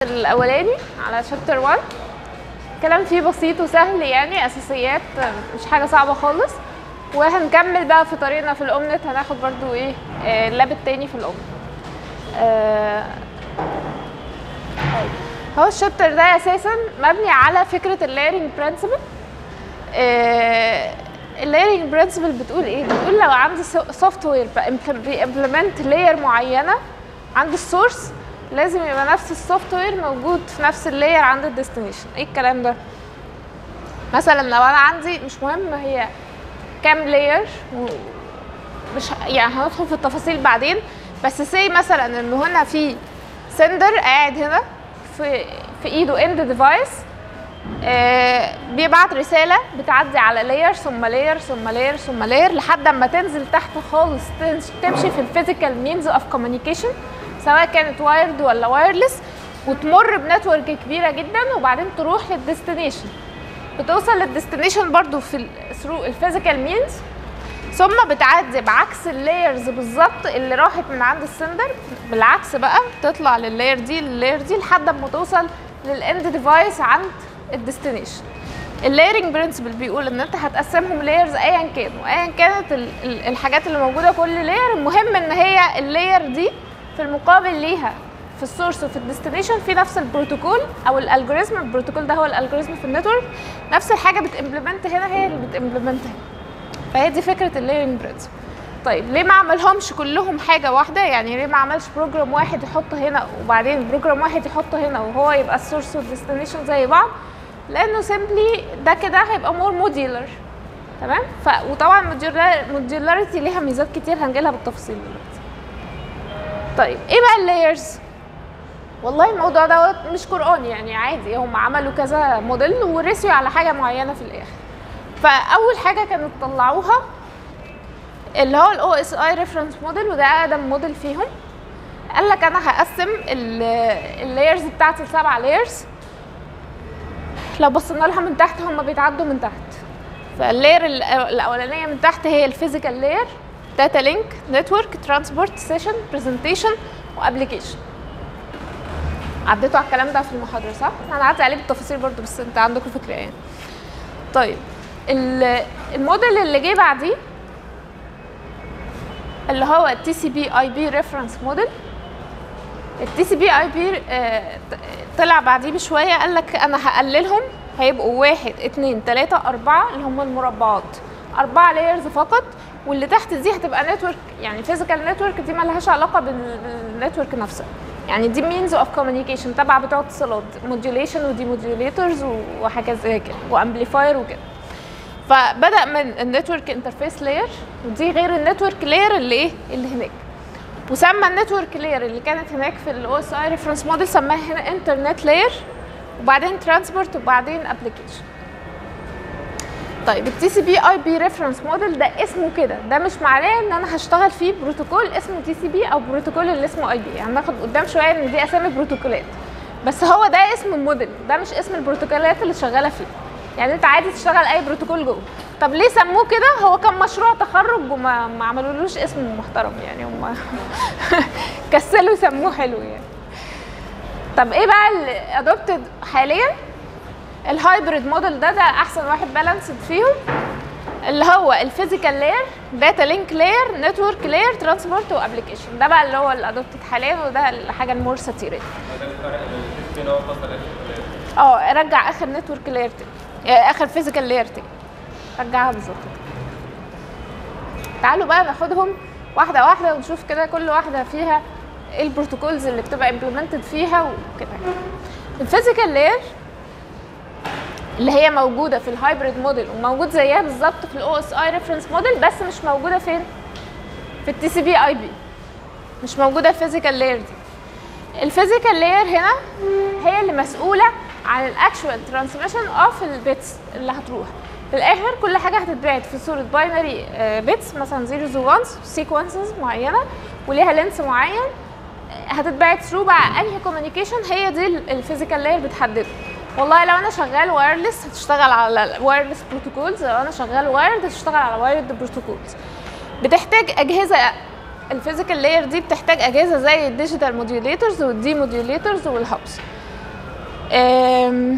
الاولاني على شابتر 1 كلام فيه بسيط وسهل يعني اساسيات مش حاجه صعبه خالص وهنكمل بقى في طريقنا في الاومنت هناخد برضو ايه آه، اللاب التاني في الاومنت آه، هو الشابتر ده اساسا مبني على فكره اللايرنج برنسبل اللايرنج برنسبل بتقول ايه بتقول لو عندي سوفت وير بيمبلمنت لاير معينه عند السورس لازم يبقى نفس السوفت وير موجود في نفس اللاير عند الديستنيشن ايه الكلام ده مثلا لو انا عندي مش مهم هي كام لاير مش يعني هندخل في التفاصيل بعدين بس سي مثلا ان هنا في سندر قاعد هنا في في ايده اند ديفايس آه بيبعت رساله بتعدي على لاير ثم لاير ثم لاير ثم لاير لحد ما تنزل تحت خالص تمشي في الفيزيكال مينز اوف كوميونيكيشن سواء كانت وايرد ولا وايرلس وتمر بنتورك كبيره جدا وبعدين تروح للديستنيشن بتوصل للديستنيشن برضو في ثرو الفيزيكال مينز ثم بتعدي بعكس اللايرز بالظبط اللي راحت من عند السندر بالعكس بقى تطلع لللاير دي لللاير دي لحد ما توصل للاند ديفايس عند الديستنيشن اللايرنج برنسبل بيقول ان انت هتقسمهم لايرز ايا كان وايا كانت ال- ال- الحاجات اللي موجوده كل لاير المهم ان هي اللاير دي في المقابل ليها في السورس وفي الديستنيشن في نفس البروتوكول او الالجوريزم البروتوكول ده هو الالجوريزم في النتورك نفس الحاجه بتمبلمنت هنا هي اللي بتمبلمنت هنا فهي دي فكره اللايرنج برنسبل طيب ليه ما عملهمش كلهم حاجه واحده يعني ليه ما عملش بروجرام واحد يحطه هنا وبعدين بروجرام واحد يحطه هنا وهو يبقى السورس والديستنيشن زي بعض لانه سيمبلي ده كده هيبقى مور موديولر تمام ف وطبعا موديولاريتي ليها ميزات كتير هنجيلها بالتفصيل دلوقتي طيب ايه بقى اللايرز والله الموضوع دوت مش قرآن يعني عادي هم عملوا كذا موديل ورسيوا على حاجه معينه في الاخر فاول حاجه كانوا طلعوها اللي هو الاو اس اي ريفرنس موديل وده اقدم موديل فيهم قال لك انا هقسم اللايرز بتاعتي لسبع لايرز لو بصينا لها من تحت هم بيتعدوا من تحت فاللاير الاولانيه من تحت هي الفيزيكال لاير داتا لينك نتورك ترانسبورت سيشن برزنتيشن وابلكيشن عديتوا على الكلام ده في المحاضره صح انا عدت عليه بالتفاصيل برضو بس انت عندكم فكره يعني طيب ال- الموديل اللي جه بعديه اللي هو التي سي بي اي بي ريفرنس موديل التي سي بي اي بي طلع بعديه بشويه قال لك انا هقللهم هيبقوا واحد اتنين تلاته اربعه اللي هم المربعات اربعه لايرز فقط واللي تحت دي هتبقى نتورك يعني فيزيكال نتورك دي مالهاش علاقه بال- بالنتورك نفسها يعني دي مينز اوف كوميونيكيشن تبع بتوع اتصالات موديوليشن ودي موديوليتورز وحاجات زي كده وامبليفاير وكده فبدا من النتورك انترفيس لاير ودي غير النتورك لاير اللي ايه اللي هناك وسمى النتورك لاير اللي كانت هناك في الاو اس اي ريفرنس موديل سماها هنا انترنت لاير وبعدين ترانسبورت وبعدين ابلكيشن طيب التي سي بي اي بي ريفرنس موديل ده اسمه كده ده مش معناه ان انا هشتغل فيه بروتوكول اسمه تي سي بي او بروتوكول اللي اسمه اي بي يعني ناخد قدام شويه ان دي اسامي بروتوكولات بس هو ده اسم الموديل ده مش اسم البروتوكولات اللي شغاله فيه يعني انت عادي تشتغل اي بروتوكول جوه طب ليه سموه كده هو كان مشروع تخرج وما ما عملولوش اسم محترم يعني هم كسلوا سموه حلو يعني طب ايه بقى اللي ادوبتد حاليا الهايبريد موديل ده ده احسن واحد بالانسد فيهم اللي هو الفيزيكال لاير داتا لينك لاير نتورك لاير ترانسبورت وابلكيشن ده بقى اللي هو الادوبتد حاليا وده الحاجه المور ساتيريت ده الفرق بين هو فصل الألف اه رجع اخر نتورك لاير تاني آه، اخر فيزيكال لاير تاني رجعها بالظبط كده تعالوا بقى ناخدهم واحده واحده ونشوف كده كل واحده فيها ايه البروتوكولز اللي بتبقى امبلمنتد فيها وكده الفيزيكال لاير اللي هي موجوده في الهايبريد موديل وموجود زيها بالظبط في الاو اس اي ريفرنس موديل بس مش موجوده فين في التي سي بي اي بي مش موجوده الفيزيكال لاير دي الفيزيكال لاير هنا هي اللي مسؤوله عن الاكشوال ترانسميشن اوف البيتس اللي هتروح في الاخر كل حاجه هتتبعت في صوره باينري بيتس مثلا زيروز وانز سيكونسز معينه وليها لينس معين هتتبعت ثرو بقى انهي كوميونيكيشن هي دي الفيزيكال لاير بتحدده والله لو انا شغال وايرلس هتشتغل على وايرلس بروتوكولز لو انا شغال وايرد هتشتغل على وايرد بروتوكولز بتحتاج اجهزه الفيزيكال لاير دي بتحتاج اجهزه زي الديجيتال موديوليترز والدي موديوليترز والهابس أم،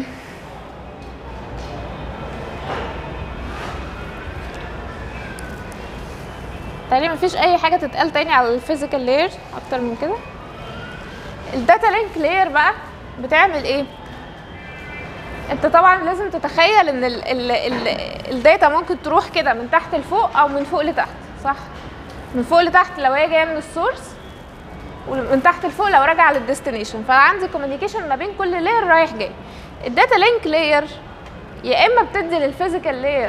تقريبا مفيش اي حاجه تتقال تاني على الفيزيكال لاير اكتر من كده الداتا لينك لاير بقى بتعمل ايه انت طبعا لازم تتخيل ان ال ال ال الداتا ممكن تروح كده من تحت لفوق او من فوق لتحت صح من فوق لتحت لو هي جايه من السورس ومن تحت لفوق لو راجعه للديستنيشن فعندي كوميونيكيشن ما بين كل لاير رايح جاي الداتا لينك لاير يا اما بتدي للفيزيكال لاير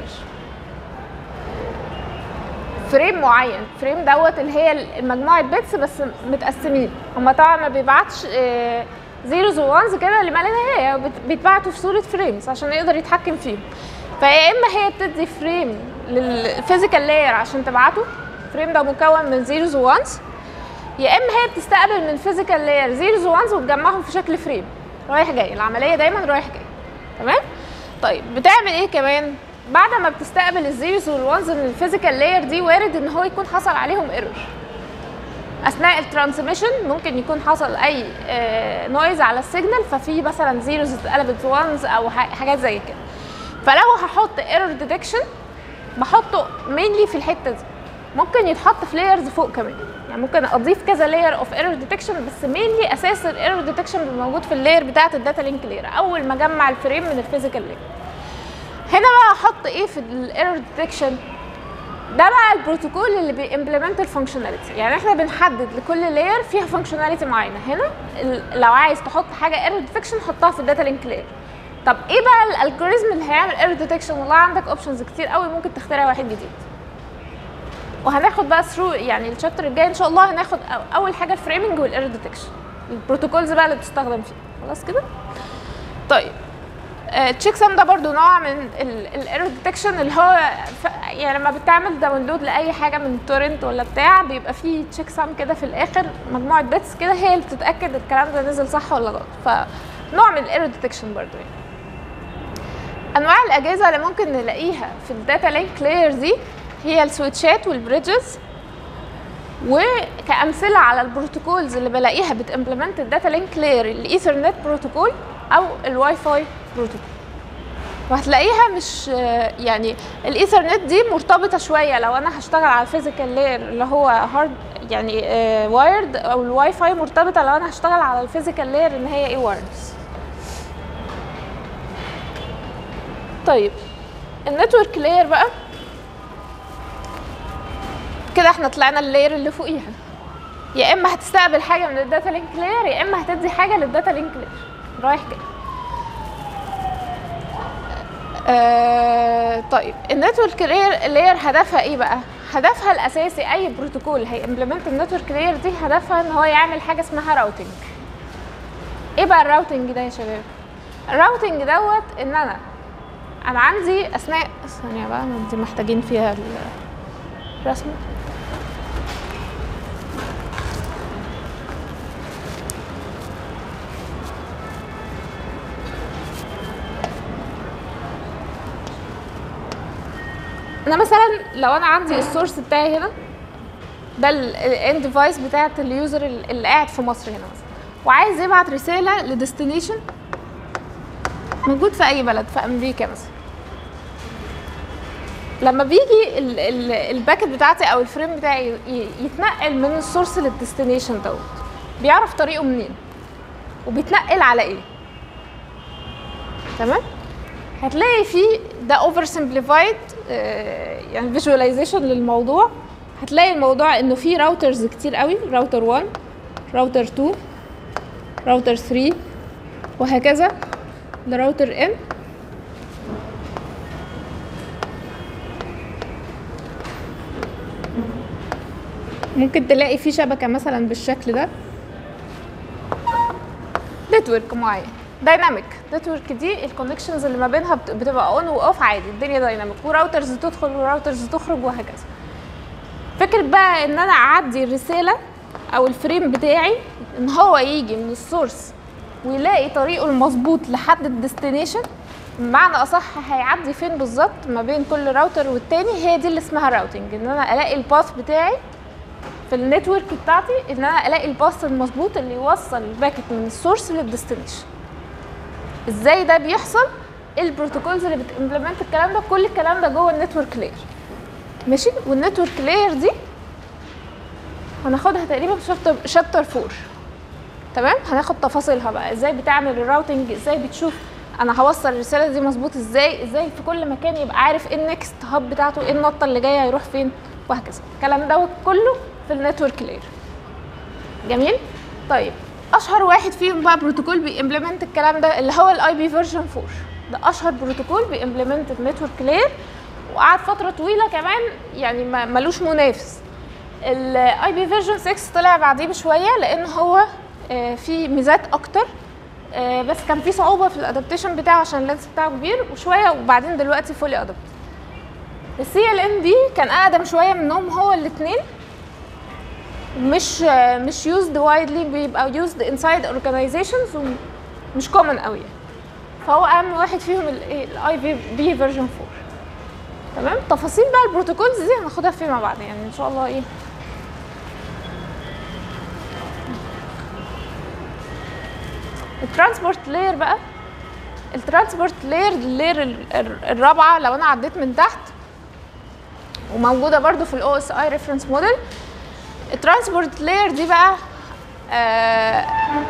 فريم معين فريم دوت اللي هي مجموعه بيتس بس متقسمين هما طبعا ما بيبعتش زيروز وانز كده اللي ما لا نهايه بت- بيتبعتوا في صوره فريمز عشان يقدر يتحكم فيهم فيا اما هي بتدي فريم للفيزيكال لاير عشان تبعته فريم ده مكون من زيروز وانز يا اما هي بتستقبل من فيزيكال لاير زيروز وانز وتجمعهم في شكل فريم رايح جاي العمليه دايما رايح جاي تمام طيب بتعمل ايه كمان بعد ما بتستقبل الزيروز والوانز من الفيزيكال لاير دي وارد ان هو يكون حصل عليهم ايرور اثناء الترانسميشن ممكن يكون حصل اي نويز على السيجنال ففي مثلا زيروز اتقلبت وانز او ح- حاجات زي كده فلو هحط ايرور ديتكشن بحطه مينلي في الحته دي ممكن يتحط في لايرز فوق كمان يعني ممكن اضيف كذا لاير اوف ايرور ديتكشن بس مينلي اساس الايرور ديتكشن بيبقى موجود في اللاير بتاعه الداتا لينك لاير اول ما اجمع الفريم من الفيزيكال لاير هنا بقى احط ايه في الايرور ديتكشن ده بقى البروتوكول اللي بيمبلمنت الفانكشناليتي يعني احنا بنحدد لكل لاير فيها فانكشناليتي معينه هنا ال- لو عايز تحط حاجه ايرور ديتكشن حطها في الداتا لينك لاير طب ايه بقى الالجوريزم اللي هيعمل ايرور ديتكشن والله عندك اوبشنز كتير قوي ممكن تخترع واحد جديد وهناخد بقى ثرو يعني الشابتر الجاي ان شاء الله هناخد أو- اول حاجه الفريمنج والايرور ديتكشن البروتوكولز بقى اللي بتستخدم فيه خلاص كده طيب تشيك سام ده برضو نوع من الايرور ديتكشن اللي هو ف... يعني لما بتعمل داونلود لاي حاجه من تورنت ولا بتاع بيبقى فيه تشيك سام كده في الاخر مجموعه بيتس كده هي اللي بتتاكد الكلام ده نزل صح ولا غلط فنوع من الايرور ديتكشن برضو يعني انواع الاجهزه اللي ممكن نلاقيها في الداتا لينك لاير دي هي السويتشات والبريدجز وكامثله على البروتوكولز اللي بلاقيها بتمبلمنت الداتا لينك لاير الايثرنت بروتوكول او الواي فاي بروتوكول وهتلاقيها مش يعني الايثرنت دي مرتبطه شويه لو انا هشتغل على الفيزيكال لاير اللي هو هارد يعني وايرد او الواي فاي مرتبطه لو انا هشتغل على الفيزيكال لاير ان هي ايه وايرلس طيب النتورك لاير بقى كده احنا طلعنا اللاير اللي فوقيها يا اما هتستقبل حاجه من الداتا لينك لاير يا اما هتدي حاجه للداتا لينك لاير رايح جاي آه طيب النتورك لاير لاير هدفها ايه بقى هدفها الاساسي اي بروتوكول هيمبلمنت النتورك لاير دي هدفها ان هو يعمل حاجه اسمها راوتنج ايه بقى الراوتنج ده يا شباب الراوتنج دوت ان انا انا عندي اثناء ثانيه بقى دي محتاجين فيها الرسمه انا مثلا لو انا عندي السورس بتاعي هنا ده الاند ديفايس بتاعت اليوزر اللي قاعد في مصر هنا مثلا وعايز يبعت رساله لديستنيشن موجود في اي بلد في امريكا مثلا لما بيجي ال- ال- الباكت بتاعتي او الفريم بتاعي ي- يتنقل من السورس للديستنيشن دوت بيعرف طريقه منين وبيتنقل على ايه تمام هتلاقي فيه ده اوفر سمبليفايد يعني فيجواليزيشن للموضوع هتلاقي الموضوع انه فيه راوترز كتير قوي راوتر 1 راوتر 2 راوتر 3 وهكذا لراوتر ان ممكن تلاقي فيه شبكة مثلا بالشكل ده نتورك معين دايناميك نتورك دي الكونكشنز اللي ما بينها بت- بتبقى اون واوف عادي الدنيا دايناميك وراوترز تدخل وراوترز تخرج وهكذا فكرة بقى ان انا اعدي الرسالة او الفريم بتاعي ان هو يجي من السورس ويلاقي طريقه المظبوط لحد الديستنيشن بمعنى اصح هيعدي فين بالظبط ما بين كل راوتر والتاني هي دي اللي اسمها راوتنج ان انا الاقي الباث بتاعي في النتورك بتاعتي ان انا الاقي الباث المظبوط اللي يوصل الباكت من السورس للديستنيشن ازاي ده بيحصل ايه البروتوكولز اللي بتمبلمنت الكلام ده كل الكلام ده جوه النتورك لاير ماشي والنتورك لاير دي هناخدها تقريبا في شابتر شابتر 4 تمام هناخد تفاصيلها بقى ازاي بتعمل الراوتنج ازاي بتشوف انا هوصل الرساله دي مظبوط ازاي ازاي في كل مكان يبقى عارف ايه النكست هاب بتاعته ايه النطه اللي جايه هيروح فين وهكذا الكلام دوت كله في النتورك لاير جميل طيب اشهر واحد فيهم بقى بروتوكول بيمبلمنت الكلام ده اللي هو الاي بي فيرجن 4 ده اشهر بروتوكول بيمبلمنت النتورك لاير وقعد فتره طويله كمان يعني ما- ملوش منافس الاي بي فيرجن 6 طلع بعديه بشويه لان هو آه، فيه ميزات اكتر آه، بس كان في صعوبه في الادابتيشن بتاعه عشان اللينس بتاعه كبير وشويه وبعدين دلوقتي فولي ادابت السي ال ان دي كان اقدم شويه منهم هو الاثنين مش آه، مش يوزد وايدلي بيبقى يوزد انسايد اورجانيزيشنز ومش كومن قوي يعني. فهو اهم واحد فيهم الاي في بي فيرجن 4 تمام تفاصيل بقى البروتوكولز دي هناخدها فيما بعد يعني ان شاء الله ايه الترانسبورت لاير بقى الترانسبورت لاير اللاير ال- ال- الرابعه لو انا عديت من تحت وموجوده برضو في الاو اس اي ريفرنس موديل الترانسبورت لاير دي بقى آه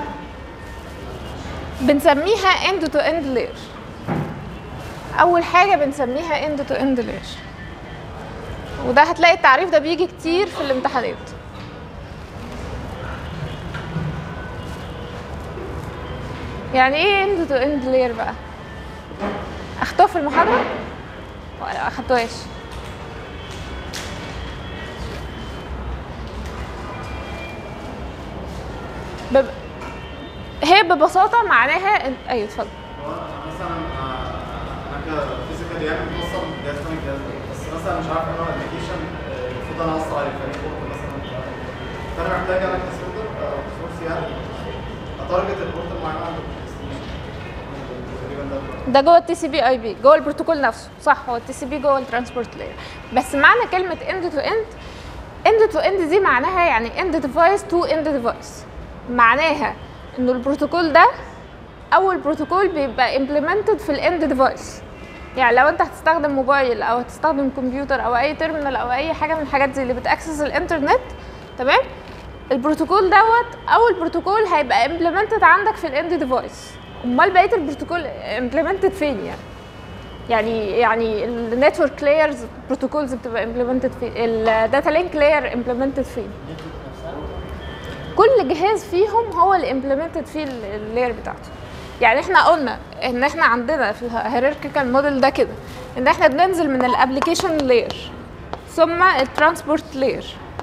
بنسميها اند تو اند لاير اول حاجه بنسميها اند تو اند لاير وده هتلاقي التعريف ده بيجي كتير في الامتحانات يعني ايه اند تو اند لاير بقى اخدوها في المحاضره ولا اخدتوهاش بب... هي ببساطه معناها إن- ايوه اتفضل هو انا مثلا آه، انا كفيزيكال يعني بوصل جهاز تاني جهاز تاني. بس مثلا مش عارف انه الابلكيشن المفروض انا اوصل عليه فاهم بورت مثلا مش عارف. فانا محتاج انا كسيرفر او سورس يعني اتارجت البورت المعين عند الديستنيشن تقريبا ده ده جوه التي سي بي اي بي جوه البروتوكول نفسه صح هو التي سي بي جوه الترانسبورت لاير بس معنى كلمه اند تو اند اند تو اند دي معناها يعني اند ديفايس تو اند ديفايس معناها انه البروتوكول ده اول بروتوكول بيبقى امبلمنتد في الاند ديفايس يعني لو انت هتستخدم موبايل او هتستخدم كمبيوتر او اي تيرمينال او اي حاجه من الحاجات دي اللي بتاكسس الانترنت تمام البروتوكول دوت اول بروتوكول هيبقى امبلمنتد عندك في الاند ديفايس امال بقيه البروتوكول امبلمنتد فين يعني يعني يعني النتورك لايرز بروتوكولز بتبقى امبلمنتد فين الداتا لينك لاير امبلمنتد فين كل جهاز فيهم هو اللي امبلمنتد فيه اللاير بتاعته يعني احنا قلنا ان احنا عندنا في الهيراركيكال موديل ده كده ان احنا بننزل من الابلكيشن لاير ثم الترانسبورت لاير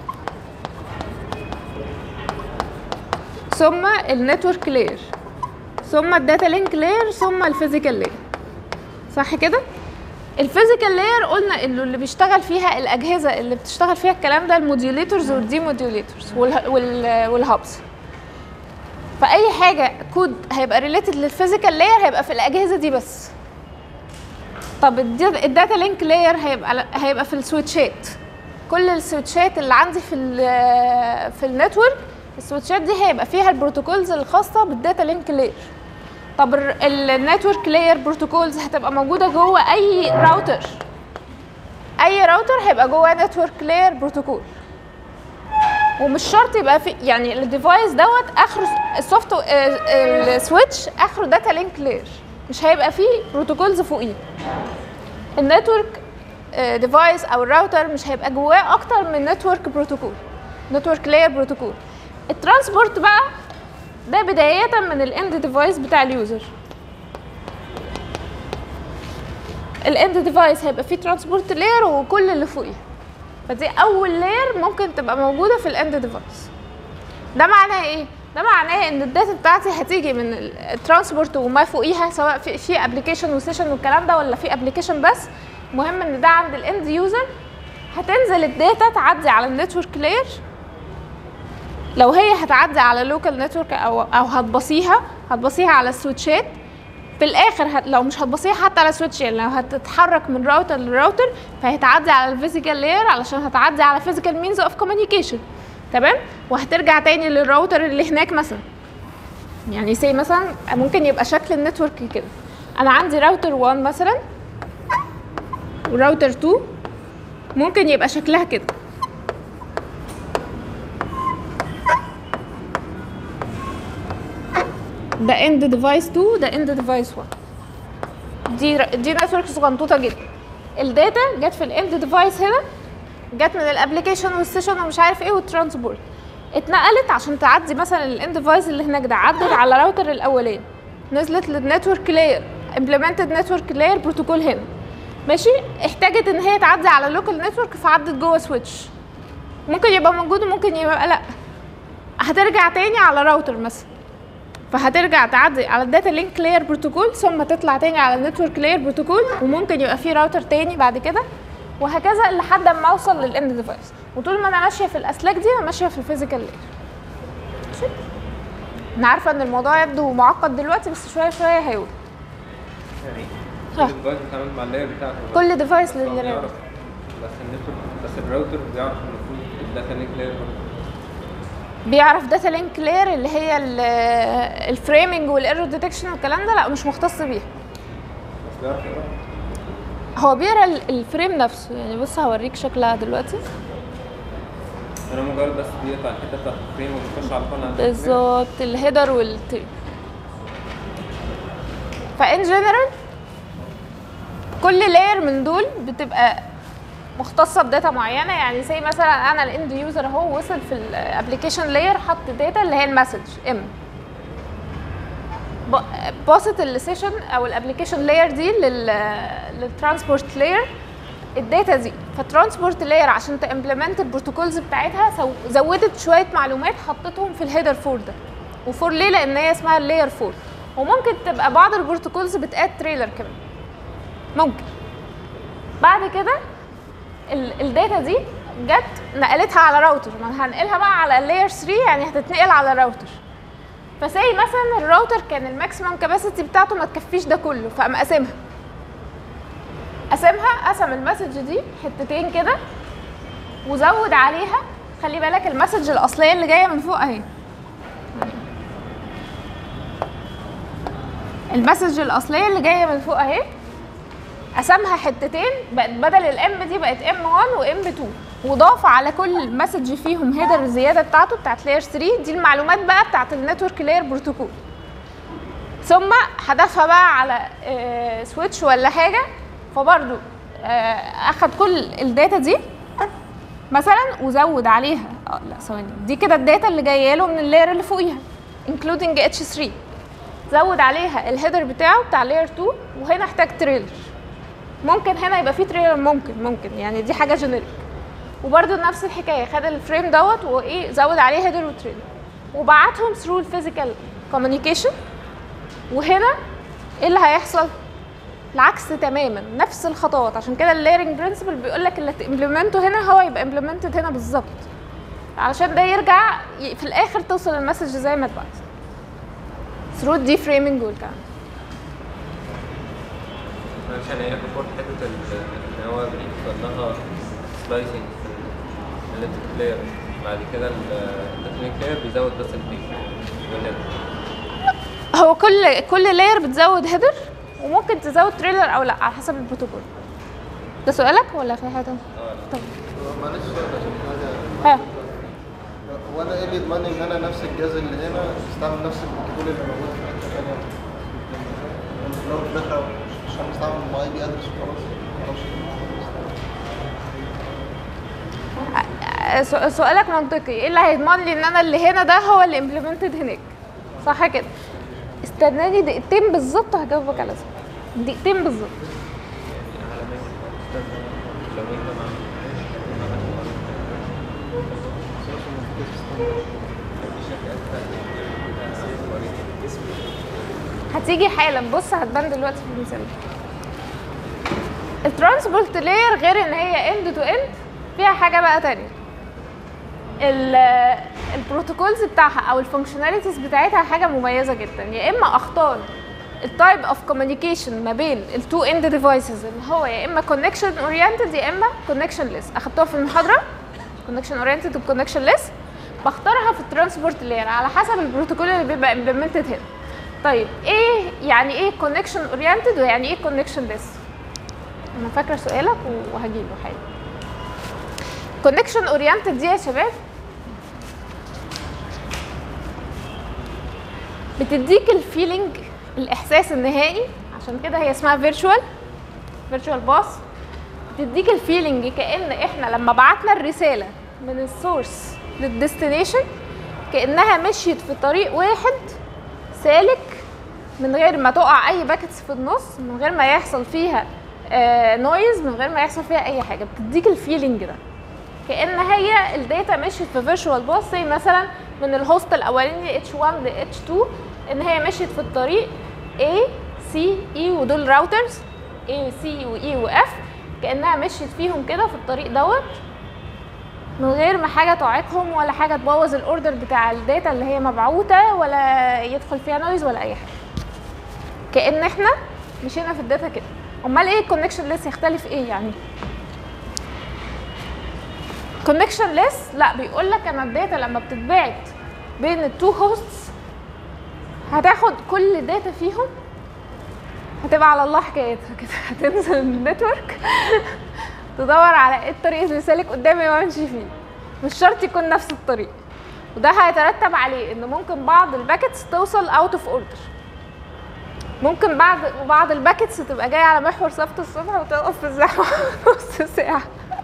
ثم النتورك لاير ثم الداتا لينك لاير ثم الفيزيكال لاير صح كده الفيزيكال لاير قلنا انه اللي بيشتغل فيها الاجهزه اللي بتشتغل فيها الكلام ده الموديوليتورز والديموديوليتورز والهابس فاي حاجه كود هيبقى ريليتد للفيزيكال لاير هيبقى في الاجهزه دي بس طب الدي- الداتا لينك لاير هيبقى هيبقى في السويتشات كل السويتشات اللي عندي في ال في النتورك السويتشات دي هيبقى فيها البروتوكولز الخاصه بالداتا لينك لاير طب النتورك لاير بروتوكولز هتبقى موجوده جوه اي راوتر اي راوتر هيبقى جواه نتورك لاير بروتوكول ومش شرط يبقى في يعني الديفايس دوت اخره السوفت السويتش اخره داتا لينك لاير مش هيبقى فيه بروتوكولز فوقيه النتورك ديفايس او الراوتر مش هيبقى جواه اكتر من نتورك بروتوكول نتورك لاير بروتوكول الترانسبورت بقى ده بداية من الاند ديفايس بتاع اليوزر الاند ديفايس هيبقى فيه ترانسبورت لاير وكل اللي فوقيه فدي اول لاير ممكن تبقى موجودة في الاند ديفايس ده معناه ايه ده معناه ان الداتا بتاعتي هتيجي من الترانسبورت وما فوقيها سواء في في ابلكيشن وسيشن والكلام ده ولا في ابلكيشن بس المهم ان ده عند الاند يوزر هتنزل الداتا تعدي على النتورك لاير لو هي هتعدي على لوكال نتورك او او هتبصيها هتبصيها على السويتشات في الاخر هت لو مش هتبصيها حتى على سويتش يعني لو هتتحرك من راوتر لراوتر فهتعدي على الفيزيكال لاير علشان هتعدي على فيزيكال مينز اوف كوميونيكيشن تمام وهترجع تاني للراوتر اللي هناك مثلا يعني سي مثلا ممكن يبقى شكل النتورك كده انا عندي راوتر 1 مثلا وراوتر 2 ممكن يبقى شكلها كده ده اند ديفايس 2 ده اند ديفايس 1 دي دي نتورك صغنطوطه جدا الداتا جت في الاند ديفايس هنا جت من الابلكيشن والسيشن ومش عارف ايه والترانسبورت اتنقلت عشان تعدي مثلا الاند ديفايس اللي هناك ده عدت على راوتر الاولاني نزلت للنتورك لاير امبلمنتد نتورك لاير بروتوكول هنا ماشي احتاجت ان هي تعدي على لوكال نتورك فعدت جوه سويتش ممكن يبقى موجود وممكن يبقى لا هترجع تاني على راوتر مثلا فهترجع تعدي على الداتا لينك لاير بروتوكول ثم تطلع تاني على النتورك لاير بروتوكول وممكن يبقى في راوتر تاني بعد كده وهكذا لحد ما اوصل للاند ديفايس وطول ما انا ماشيه في الاسلاك دي انا ماشيه في الفيزيكال لاير ماشي انا عارفه ان الموضوع يبدو معقد دلوقتي بس شويه شويه هيوضح يعني ها. كل ديفايس بيتعامل مع اللاير بتاعته بس. كل ديفايس هو لللاير بيعرف. بس النتورك بس الراوتر بيعرف المفروض الداتا لينك لاير بيعرف داتا لينك لاير اللي هي الفريمنج والايرور ديتكشن والكلام ده لا مش مختص بيها بس بيعرف يقرا هو بيقرا ال- الفريم نفسه يعني بص هوريك شكلها دلوقتي انا مجرد بس بيقطع الحته بتاعت الفريم وبيخش على طول على بالظبط الهيدر والتري فان جنرال كل لاير من دول بتبقى مختصه بداتا معينه يعني زي مثلا انا الاند يوزر اهو وصل في الابلكيشن لاير حط داتا اللي هي المسج ام باصت السيشن او الابلكيشن لاير دي لل للترانسبورت لاير الداتا دي فالترانسبورت لاير عشان تمبلمنت البروتوكولز بتاعتها سو- زودت شويه معلومات حطتهم في الهيدر فور ده وفور ليه لان هي اسمها اللاير فور وممكن تبقى بعض البروتوكولز بتاد تريلر كمان ممكن بعد كده ال- الداتا دي جت نقلتها على راوتر ما هنقلها بقى على اللاير 3 يعني هتتنقل على راوتر فسي مثلا الراوتر كان الماكسيمم كاباسيتي بتاعته ما تكفيش ده كله فقام قاسمها قسمها قسم المسج دي حتتين كده وزود عليها خلي بالك المسج الاصليه اللي جايه من فوق اهي المسج الاصليه اللي جايه من فوق اهي قسمها حتتين بقت بدل الام دي بقت ام 1 وام 2 وضاف على كل مسج فيهم هيدر الزياده بتاعته بتاعت لاير 3 دي المعلومات بقى بتاعت النتورك لاير بروتوكول ثم حذفها بقى على آه، سويتش ولا حاجه فبرضو آه، اخد كل الداتا دي مثلا وزود عليها اه لا ثواني دي كده الداتا اللي جايه له من اللاير اللي فوقيها including H3 زود عليها الهيدر بتاعه بتاع لاير 2 وهنا احتاج تريلر ممكن هنا يبقى فيه تريلر ممكن ممكن يعني دي حاجه جينيريك وبرده نفس الحكايه خد الفريم دوت وايه زود عليه هيدر وتريلر وبعتهم ثرو الفيزيكال كوميونيكيشن وهنا ايه اللي هيحصل العكس تماما نفس الخطوات عشان كده اللايرنج برنسبل بيقول لك اللي تمبلمنته هنا هو يبقى امبلمنتد هنا بالظبط علشان ده يرجع ي- في الاخر توصل المسج زي ما اتبعت ثرو الدي فريمنج والكلام ده. عشان هي بتقول حته ال- ان هو بيحصل لها سلايسنج في النتورك لاير بعد كده النتورك لاير بيزود بس البيك هو كل كل لاير بتزود هيدر وممكن تزود تريلر او لا على حسب البروتوكول ده سؤالك ولا في حاجه تانية؟ طب معلش عشان حاجه ها هو انا ايه اللي يضمن ان انا نفس الجهاز اللي هنا استعمل نفس البروتوكول اللي موجود في الحته الثانيه يعني في الاول وفي الاخر مش هنستعمل مع اي بي ادرس وخلاص معرفش. سو- سؤالك منطقي ايه اللي هيضمن لي ان انا اللي هنا ده هو اللي امبلمنتد هناك صح كده استناني دقيقتين بالظبط هجاوبك على ده دقيقتين بالظبط لو انت مع هتيجي حالا بص هتبان دلوقتي في المثال الترانسبورت لاير غير ان هي اند تو اند فيها حاجه بقى تانية ال- البروتوكولز بتاعها او الفانكشناليتيز بتاعتها حاجه مميزه جدا يا اما اختار التايب اوف كوميونيكيشن ما بين التو اند ديفايسز اللي هو يا اما كونكشن اورينتد يا اما كونكشن ليس اخدتوها في المحاضره كونكشن اورينتد وكونكشن ليس بختارها في الترانسبورت لاير على حسب البروتوكول اللي بيبقى امبلمنتد هنا طيب ايه يعني ايه كونكشن اورينتد ويعني ايه كونكشن ليس انا فاكره سؤالك وهجيبه حاجه كونكشن اورينتد دي يا شباب بتديك الفيلينج الاحساس النهائي عشان كده هي اسمها فيرتشوال فيرتشوال باس بتديك الفيلينج كان احنا لما بعتنا الرساله من السورس للديستنيشن كانها مشيت في طريق واحد سالك من غير ما تقع اي باكتس في النص من غير ما يحصل فيها نويز من غير ما يحصل فيها اي حاجه بتديك الفيلينج ده كان هي الداتا مشيت في فيرتشوال باص زي مثلا من الهوست الاولاني H1 ل H2 ان هي مشيت في الطريق A C E ودول راوترز A C و E و F كانها مشيت فيهم كده في الطريق دوت من غير ما حاجه تعيقهم ولا حاجه تبوظ الاوردر بتاع الداتا اللي هي مبعوثه ولا يدخل فيها نويز ولا اي حاجه كان احنا مشينا في الداتا كده امال ايه الكونكشن ليس يختلف ايه يعني كونكشن ليس لا بيقول لك ان الداتا لما بتتبعت بين التو هوستس هتاخد كل داتا فيهم هتبقى على الله حكايتها كده هتنزل النتورك تدور على ايه الطريق اللي سالك قدامي وامشي فيه مش شرط يكون نفس الطريق وده هيترتب عليه ان ممكن بعض الباكتس توصل اوت اوف اوردر ممكن بعض بعض الباكتس تبقى جايه على محور صفت الصبح وتقف في الزحمه نص ساعه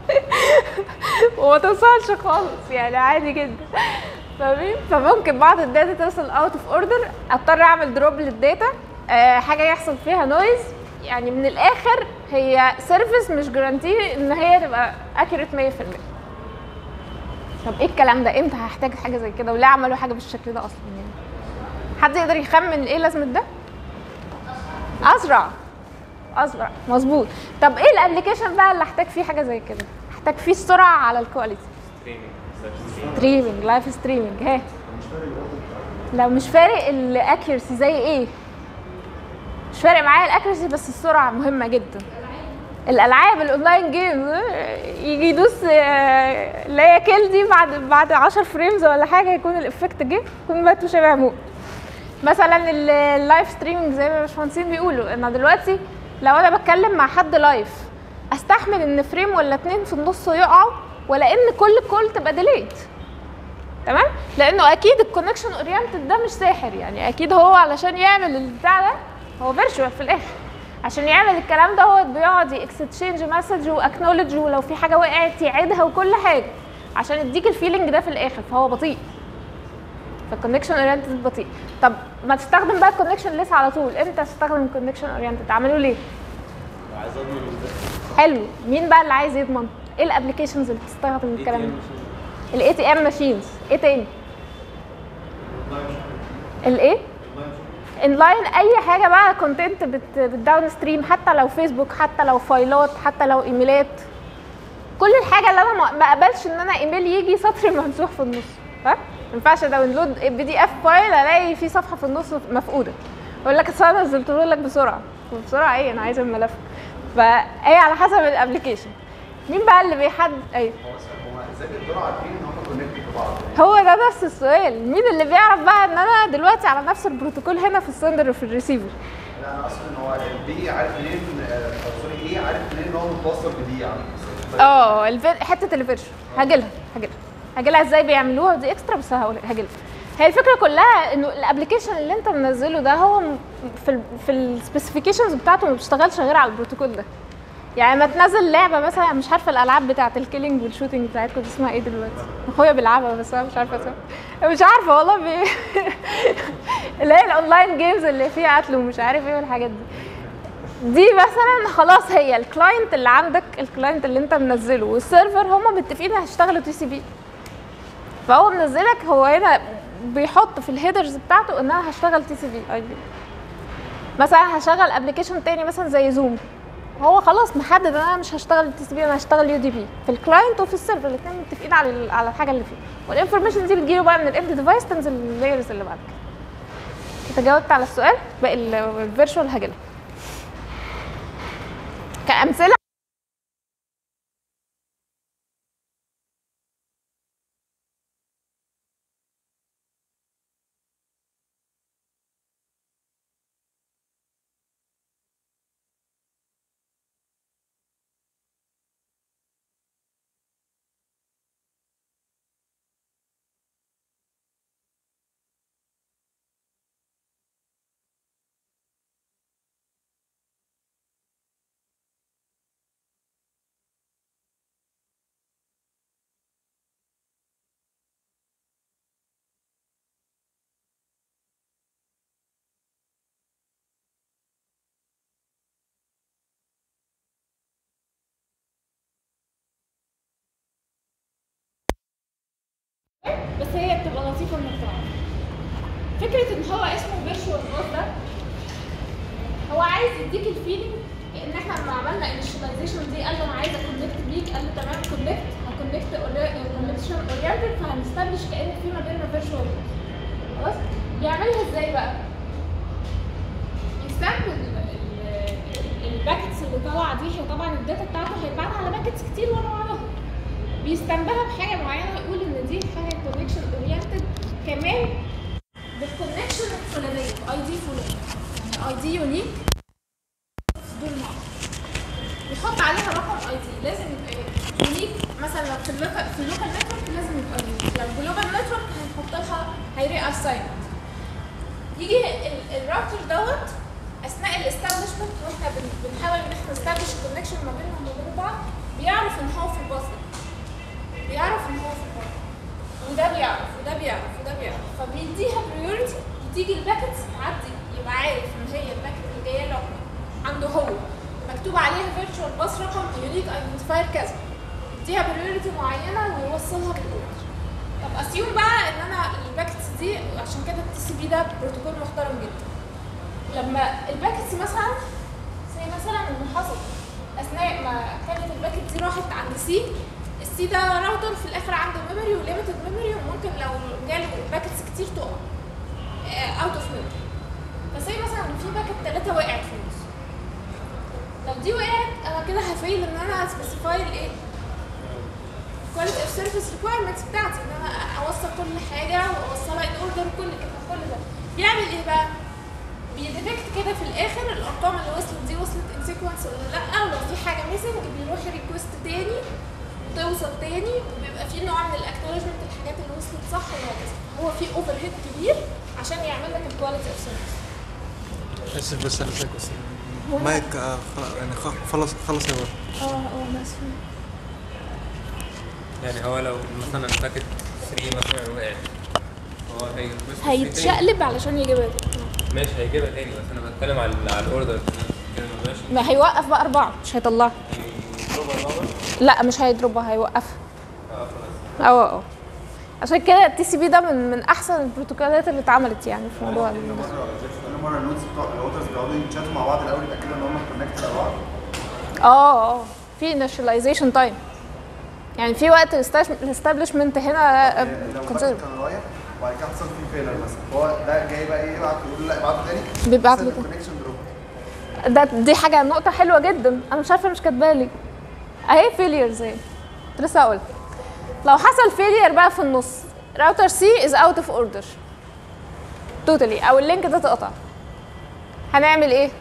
وما توصلش خالص يعني عادي جدا فاهمين فممكن بعض الداتا توصل اوت اوف اوردر اضطر اعمل دروب للداتا أه حاجه يحصل فيها نويز يعني من الاخر هي سيرفيس مش جارانتي ان هي تبقى اكيوريت 100% طب ايه الكلام ده امتى هحتاج حاجه زي كده وليه عملوا حاجه بالشكل ده اصلا يعني حد يقدر يخمن ايه لازمه ده اسرع اسرع مظبوط طب ايه الابلكيشن بقى اللي احتاج فيه حاجه زي كده احتاج فيه السرعه على الكواليتي ستريمينج لايف ستريمينج ها لو مش فارق الاكيرسي زي ايه مش فارق معايا الاكيرسي بس السرعه مهمه جدا الالعاب الاونلاين جيم يجي يدوس آه، اللي هي كيل دي بعد بعد 10 فريمز ولا حاجه يكون الافكت جه يكون مات وشبع موت مثلا ال- اللايف ستريمينج زي ما الباشمهندسين بيقولوا انا دلوقتي لو انا بتكلم مع حد لايف استحمل ان فريم ولا اتنين في النص يقعوا ولا ان كل كول تبقى ديليت تمام لانه اكيد الكونكشن اورينتد ده مش ساحر يعني اكيد هو علشان يعمل البتاع ده هو فيرتشوال في الاخر عشان يعمل الكلام ده هو بيقعد اكستشينج مسج واكنولج ولو في حاجه وقعت يعيدها وكل حاجه عشان يديك الفيلينج ده في الاخر فهو بطيء فالكونكشن اورينتد بطيء طب ما تستخدم بقى الكونكشن ليس على طول امتى تستخدم الكونكشن اورينتد عملوا ليه عايز اضمن حلو مين بقى اللي عايز يضمن ايه الابلكيشنز اللي بتستخدم الكلام ده الاي تي ام ماشينز ايه تاني الايه انلاين اي حاجه بقى كونتنت بالداون ستريم حتى لو فيسبوك حتى لو فايلات حتى لو ايميلات كل الحاجه اللي انا ما- ما اقبلش ان انا ايميل يجي سطر ممسوح في النص ها ما ينفعش داونلود بي دي اف فايل الاقي فيه صفحه في النص مفقوده اقول لك اصل انا نزلته لك بسرعه بسرعه ايه انا عايزه الملف فهي على حسب الابلكيشن مين بقى اللي بيحدد ايوه هو هو ازاي بيقدروا عارفين ان هم كونكتد ببعض هو ده نفس السؤال مين اللي بيعرف بقى ان انا دلوقتي على نفس البروتوكول هنا في السندر وفي الريسيفر لا انا اقصد ان هو البي عارف منين آه، او سوري ايه عارف منين ان هو متوصل بدي يعني اه الفي- حته الفيرجن هاجيلها هاجيلها هاجيلها ازاي بيعملوها دي اكسترا بس هقول هاجيلها هي الفكره كلها انه الابلكيشن اللي انت منزله ده هو م- في ال في السبيسيفيكيشنز بتاعته ما بيشتغلش غير على البروتوكول ده يعني ما تنزل لعبه مثلا مش عارفه الالعاب بتاعه الكيلينج والشوتينج بتاعتكم دي اسمها ايه دلوقتي اخويا بيلعبها بس انا مش عارفه اسمها مش عارفه والله بي... اللي هي الاونلاين جيمز اللي فيها قتل ومش عارف ايه والحاجات دي دي مثلا خلاص هي الكلاينت اللي عندك الكلاينت اللي انت منزله والسيرفر هما متفقين هيشتغلوا تي سي بي فهو منزلك هو هنا بيحط في الهيدرز بتاعته ان انا هشتغل تي سي بي اي بي مثلا هشغل ابلكيشن تاني مثلا زي زوم هو خلاص محدد ان انا مش هشتغل تي سي بي انا هشتغل يو دي بي في الكلاينت وفي السيرفر الاثنين متفقين على ال- على الحاجه اللي فيه والانفورميشن دي بتجيله بقى من الاند ديفايس تنزل اللايرز اللي بعد كده انت جاوبت على السؤال باقي الفيرشوال هجيلها كامثله بس هي بتبقى لطيفه انك تعرف فكره ان هو اسمه فيرتشوال باث ده هو عايز يديك الفيلينج ان احنا لما عملنا initialization دي قال له انا عايز اكونكت بيك قال له تمام كونكت هكونكت كونكشن اورينتد فهنستبلش كان في ما بيننا فيرتشوال خلاص يعملها ازاي بقى؟ يستعمل الباكتس اللي طالعه دي هي طبعا الداتا بتاعته هيتبعت على باكتس كتير ورا بعضها بيستنبهها بحاجه معينه يقول ان دي حاجه كونكشن اورينتد كمان بالكونكشن الفلانيه اي دي فلان يعني اي دي يونيك دول مع بعض يحط عليها رقم اي دي لازم يبقى يونيك مثلا لو في اللوكال في اللوكال نتورك لازم يبقى يونيك لو جلوبال نتورك هنحط لها هيري اساين يجي ال- الراوتر دوت اثناء الاستابلشمنت واحنا بن- بنحاول ان احنا نستابلش الكونكشن ما بينهم وبين بعض بيعرف ان هو في الباص ده بيعرف ان هو في الباص وده بيعرف وده بيعرف وده بيعرف فبيديها بريورتي تيجي الباكتس تعدي يبقى عارف ان هي الباكت اللي جايه له عنده هو مكتوب عليها فيرتشوال باص رقم يونيك ايدنتيفاير كذا يديها بريورتي معينه ويوصلها بالكود طب اسيوم بقى ان انا الباكتس دي عشان كده التي سي بي ده بروتوكول محترم جدا لما الباكتس مثلا زي مثلا اللي حصل اثناء ما كانت الباكت دي راحت عند سي السي ده راوتر في الاخر عنده ميموري وليميتد ميموري وممكن لو جاله باكتس كتير تقع اوت اوف ميموري فزي مثلا في باكت ثلاثة وقعت في النص لو دي وقعت انا كده هفيل ان انا سبيسيفاي الايه كواليتي اوف سيرفيس ريكويرمنتس بتاعتي ان انا اوصل كل حاجه واوصلها ان اوردر وكل كده كل ده بيعمل ايه بقى؟ بيديتكت كده في الاخر الارقام اللي وصلت دي وصلت ان سيكونس ولا لا ولو في حاجه ميسنج بيروح ريكوست تاني توصل تاني وبيبقى في نوع من الاكنولجمنت الحاجات اللي وصلت صح وهكذا هو في اوفر هيد كبير عشان يعمل لك الكواليتي اوف سيرفيس اسف بس انا فاكر مايك آه، خ- يعني خ- خلص خلص يا ولد اه اه بس يعني هو لو مثلا باكت 3 مثلا وقعت هو هيريكوست هيتشقلب علشان يجيبها تاني. ماشي هيجيبها تاني بس انا بتكلم على على الاوردر كده ماشي ما هيوقف بقى اربعه مش هيطلعها يضربها الأول. لا مش هيضربها هيوقفها اه خلاص اه اه عشان كده التي سي بي ده من من احسن البروتوكولات اللي اتعملت يعني في موضوع كل ال- مره كل مره النودز بتوع الراوترز بيقعدوا يتشاتوا مع بعض الاول يتاكدوا ان هم كونكتد على بعض اه اه في initialization تايم يعني في وقت الاستابلشمنت هنا لو consider- الباكت كان رايح وبعد كده حصل فيه فيلر مثلا هو ده جاي بقى ايه يبعت يقول لا ابعته تاني بيبعت له تاني. الكونكشن دروب ده دي حاجه نقطه حلوه جدا انا مش عارفه مش كاتباها ليه اهي فيليرز اهي كنت لسه هقول لو حصل فيلير بقى في النص راوتر سي از اوت اوف اوردر توتالي او اللينك ده اتقطع هنعمل ايه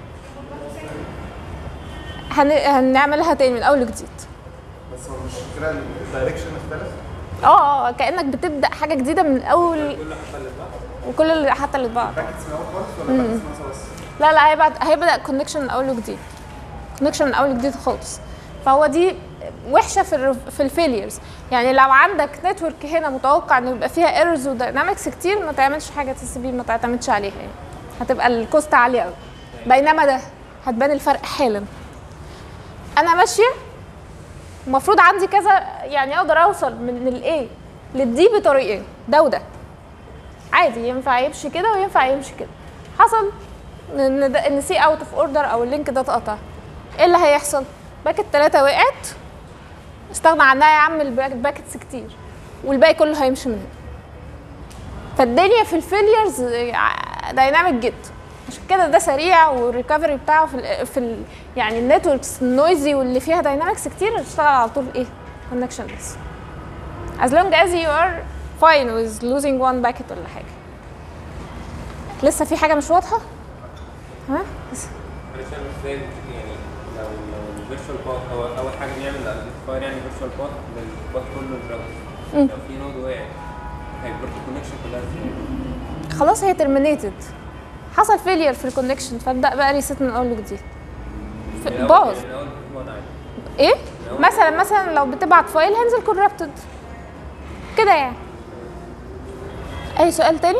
هن... هنعملها تاني من اول وجديد بس هو مش كده الدايركشن اختلف اه اه كانك بتبدا حاجه جديده من الاول وكل اللي حتى اللي اتبعت باكتس من الاول خالص ولا باكتس من بس لا لا هيبعت هيبدا كونكشن من اول وجديد كونكشن من اول وجديد خالص فهو دي وحشه في ال في الفيليرز يعني لو عندك نتورك هنا متوقع انه يبقى فيها ايرورز وداينامكس كتير ما تعملش حاجه تي سي بي ما تعتمدش عليها يعني هتبقى الكوست عاليه قوي بينما ده هتبان الفرق حالا انا ماشيه المفروض عندي كذا يعني اقدر اوصل من الاي للدي بطريقين ده وده عادي ينفع يمشي كده وينفع يمشي كده حصل ان ده ان سي اوت اوف اوردر او اللينك ده اتقطع ايه اللي هيحصل باكت ثلاثة وقعت استغنى عنها يا عم الباك- الباكتس كتير والباقي كله هيمشي من هنا فالدنيا في الفيليرز دايناميك جدا عشان كده ده سريع والريكفري بتاعه في ال في ال يعني النتوركس النويزي واللي فيها داينامكس كتير اشتغل على طول ايه كونكشن بس as long as you are fine with losing one packet ولا حاجه لسه في حاجه مش واضحه ها معلش انا مش فاهم يعني لو لو الفيرتشوال باث هو اول حاجه بيعمل ايدنتيفاير يعني فيرتشوال باث للباث كله الراوتر لو في نود وقع هيبقى الكونكشن كلها ازاي؟ خلاص هي ترمينيتد حصل فيلير في الكونكشن فابدا بقى ريست من اول وجديد ف- من الأول- باظ من الاول في one عادي ايه مثلا مثلا لو بتبعت فايل هينزل كوربتد كده يعني اي سؤال تاني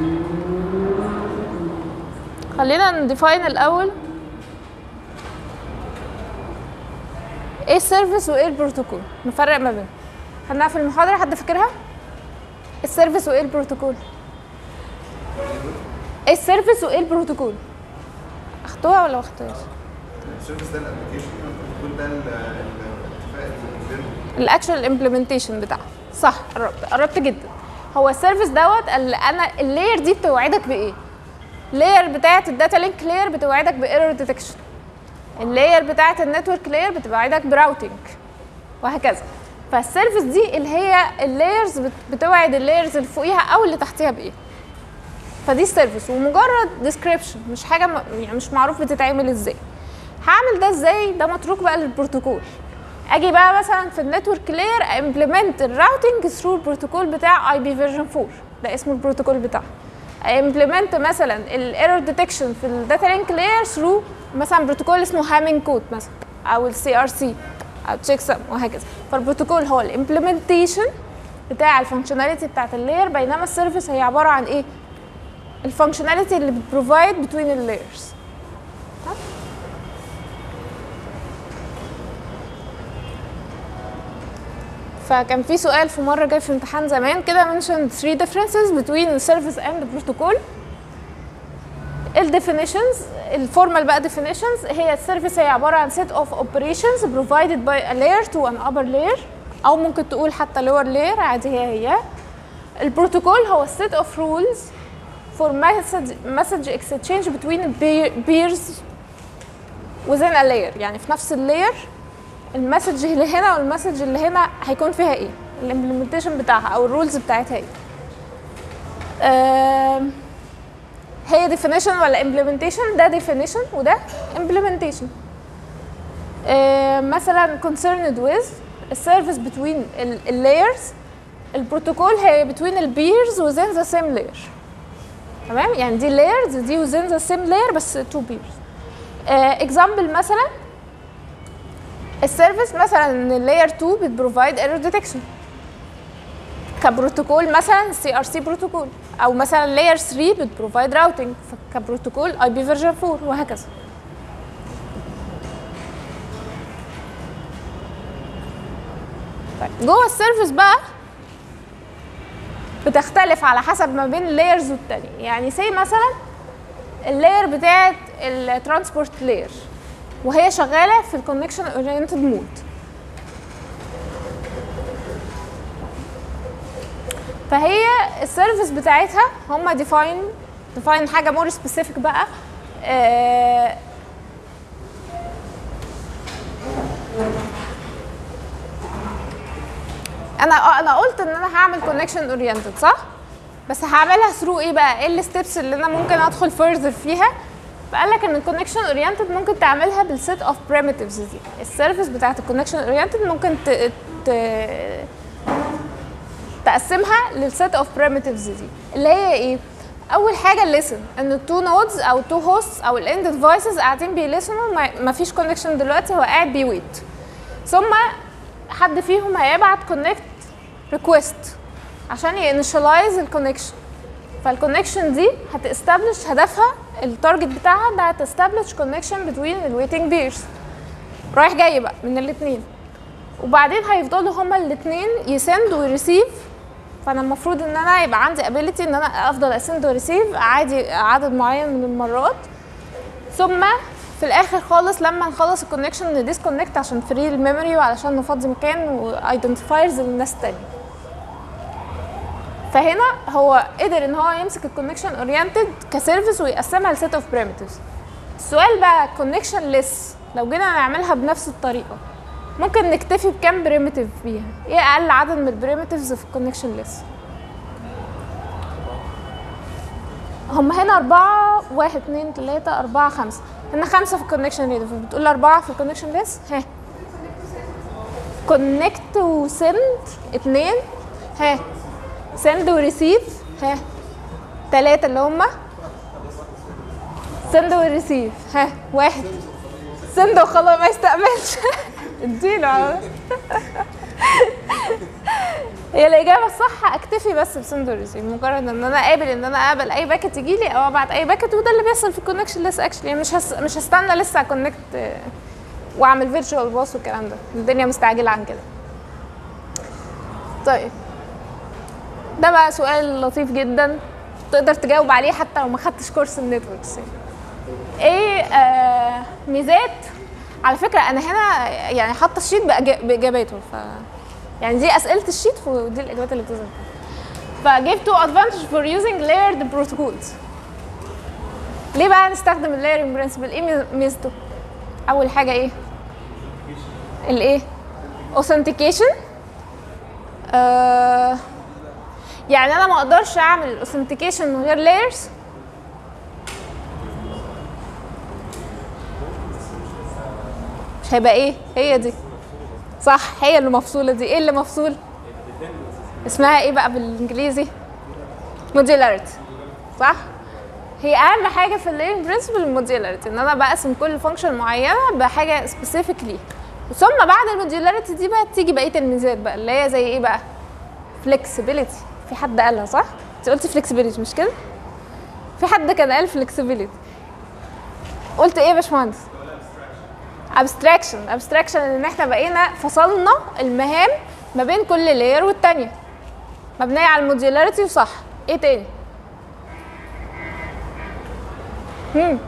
خلينا نديفاين الاول السيرفيس وايه البروتوكول نفرق ما بينهم خدناها في المحاضره حد فاكرها السيرفيس وايه البروتوكول ايه السيرفيس وايه البروتوكول اخدوها ولا ما اخدتوهاش السيرفيس ده الابلكيشن والبروتوكول ده ال- ال- الاتفاق اللي بينهم الاكشوال امبلمنتيشن بتاعها صح قربت قربت جدا هو السيرفيس دوت اللي انا اللاير دي بتوعدك بايه اللاير بتاعه الداتا لينك لاير بتوعدك بايرور ديتكشن اللاير بتاعه النتورك لاير بتوعدك براوتنج وهكذا فالسيرفيس دي اللي هي اللايرز بتوعد اللايرز اللي فوقيها او اللي تحتيها بايه فدي السيرفيس ومجرد ديسكريبشن مش حاجه م- يعني مش معروف بتتعمل ازاي هعمل ده ازاي ده متروك بقى للبروتوكول اجي بقى مثلا في النتورك لاير امبلمنت الراوتنج ثرو البروتوكول بتاع اي بي فيرجن 4 ده اسمه البروتوكول بتاعه امبلمنت مثلا الايرور ديتكشن في الداتا لينك لاير ثرو مثلا بروتوكول اسمه هامينج كود مثلا او السي ار سي او تشيك سم وهكذا فالبروتوكول هو الامبلمنتيشن بتاع الفانكشناليتي بتاعت اللاير بينما السيرفيس هي عباره عن ايه الفانكشناليتي اللي بتبروفايد بتوين اللايرز فكان في سؤال في مره جاي في امتحان زمان كده mentioned three differences between the service and the protocol الديفينيشنز الفورمال بقى definitions هي السيرفيس هي عباره عن set of operations provided by a layer to an upper layer او ممكن تقول حتى lower layer عادي هي هي البروتوكول هو set of rules for message message exchange between peer- peers within a layer يعني في نفس اللاير المسج اللي هنا والمسج اللي هنا هيكون فيها ايه الامبلمنتيشن بتاعها او الرولز بتاعتها ايه آم، هي definition ولا implementation ده definition وده implementation آم، مثلا concerned with السيرفيس between ال- ال layers البروتوكول هي between ال peers within the same layer تمام يعني دي layers دي within the same layer بس two peers اكزامبل مثلا السيرفيس مثلا اللاير 2 بتبروفايد ايرور ديتكشن كبروتوكول مثلا سي ار سي بروتوكول او مثلا لاير 3 بتبروفايد راوتنج كبروتوكول اي بي فيرجن 4 وهكذا طيب جوه السيرفيس بقى بتختلف على حسب ما بين اللايرز والتانية يعني سي مثلا اللاير بتاعت الترانسبورت لاير وهي شغاله في الكونكشن اورينتد مود فهي السيرفيس بتاعتها هم ديفاين ديفاين حاجه مور سبيسيفيك بقى آه انا انا قلت ان انا هعمل كونكشن اورينتد صح بس هعملها ثرو ايه بقى ايه الستبس اللي انا ممكن ادخل فurther فيها فقال لك ان الكونكشن اورينتد ممكن تعملها بالسيت اوف بريمتيفز دي السيرفيس بتاعت الكونكشن اورينتد ممكن ت... ت... تقسمها للسيت اوف بريمتيفز دي اللي هي ايه اول حاجه الليسن ان التو نودز او التو هوست او الاند ديفايسز قاعدين بيليسنوا ما فيش كونكشن دلوقتي هو قاعد بيويت ثم حد فيهم هيبعت كونكت ريكويست عشان ينشلايز الكونكشن فالكونكشن دي هتستبلش هدفها التارجت بتاعها ده هتستبلش كونكشن بتوين الويتنج بيرز رايح جاي بقى من الاثنين وبعدين هيفضلوا هما الاثنين يسند ويريسيف فانا المفروض ان انا يبقى عندي ابيليتي ان انا افضل اسند وريسيف عادي عدد معين من المرات ثم في الاخر خالص لما نخلص الكونكشن نديسكونكت عشان فري الميموري وعلشان نفضي مكان وايدنتيفايرز للناس تانية فهنا هو قدر ان هو يمسك الكونكشن اورينتد كسيرفيس ويقسمها لسيت اوف بريمتيفز السؤال بقى كونكشن ليس لو جينا نعملها بنفس الطريقه ممكن نكتفي بكام بريمتيف فيها ايه اقل عدد من البريمتيفز في الكونكشن ليس هم هنا أربعة واحد اتنين تلاتة أربعة خمسة هنا خمسة في الكونكشن ليس فبتقول أربعة في الكونكشن ليس ها كونكت وسند اتنين ها سند وريسيف ها تلاتة اللي هما سند وريسيف ها واحد سند وخلاص ما يستقبلش اديله عم. هي الإجابة الصح أكتفي بس بسند وريسيف مجرد إن أنا قابل إن أنا أقبل أي باكت يجي لي أو أبعت أي باكت وده اللي بيحصل في الكونكشن لسه أكشلي يعني مش هس... مش هستنى لسه أكونكت واعمل فيرتشوال باص والكلام ده الدنيا مستعجله عن كده طيب ده بقى سؤال لطيف جدا تقدر تجاوب عليه حتى لو ما خدتش كورس النتوركس يعني. ايه آه ميزات على فكره انا هنا يعني حاطه الشيت بأج- باجاباته ف يعني دي اسئله الشيت ودي الاجابات اللي بتظهر فجيب تو ادفانتج فور يوزنج لايرد بروتوكولز ليه بقى نستخدم اللايرنج برنسبل ايه ميز- ميزته اول حاجه ايه الايه authentication آه يعني انا ما اقدرش اعمل الاوثنتيكيشن من غير layers مش هيبقى ايه هي دي صح هي اللي مفصوله دي ايه اللي مفصول اسمها ايه بقى بالانجليزي modularity صح هي اهم حاجه في الليرنج برنسبل الموديولاريتي ان انا بقسم كل فانكشن معينه بحاجه سبيسيفيك ليه ثم بعد الموديولاريتي دي بقى تيجي بقيه الميزات بقى اللي هي زي ايه بقى فليكسبيليتي في حد قالها صح انت قلتي فليكسبيليتي مش كده في حد كان قال فليكسبيليتي قلت ايه يا باشمهندس ابستراكشن ابستراكشن ان احنا بقينا فصلنا المهام ما بين كل لاير والتانيه مبنيه على الموديولاريتي وصح ايه تاني هم.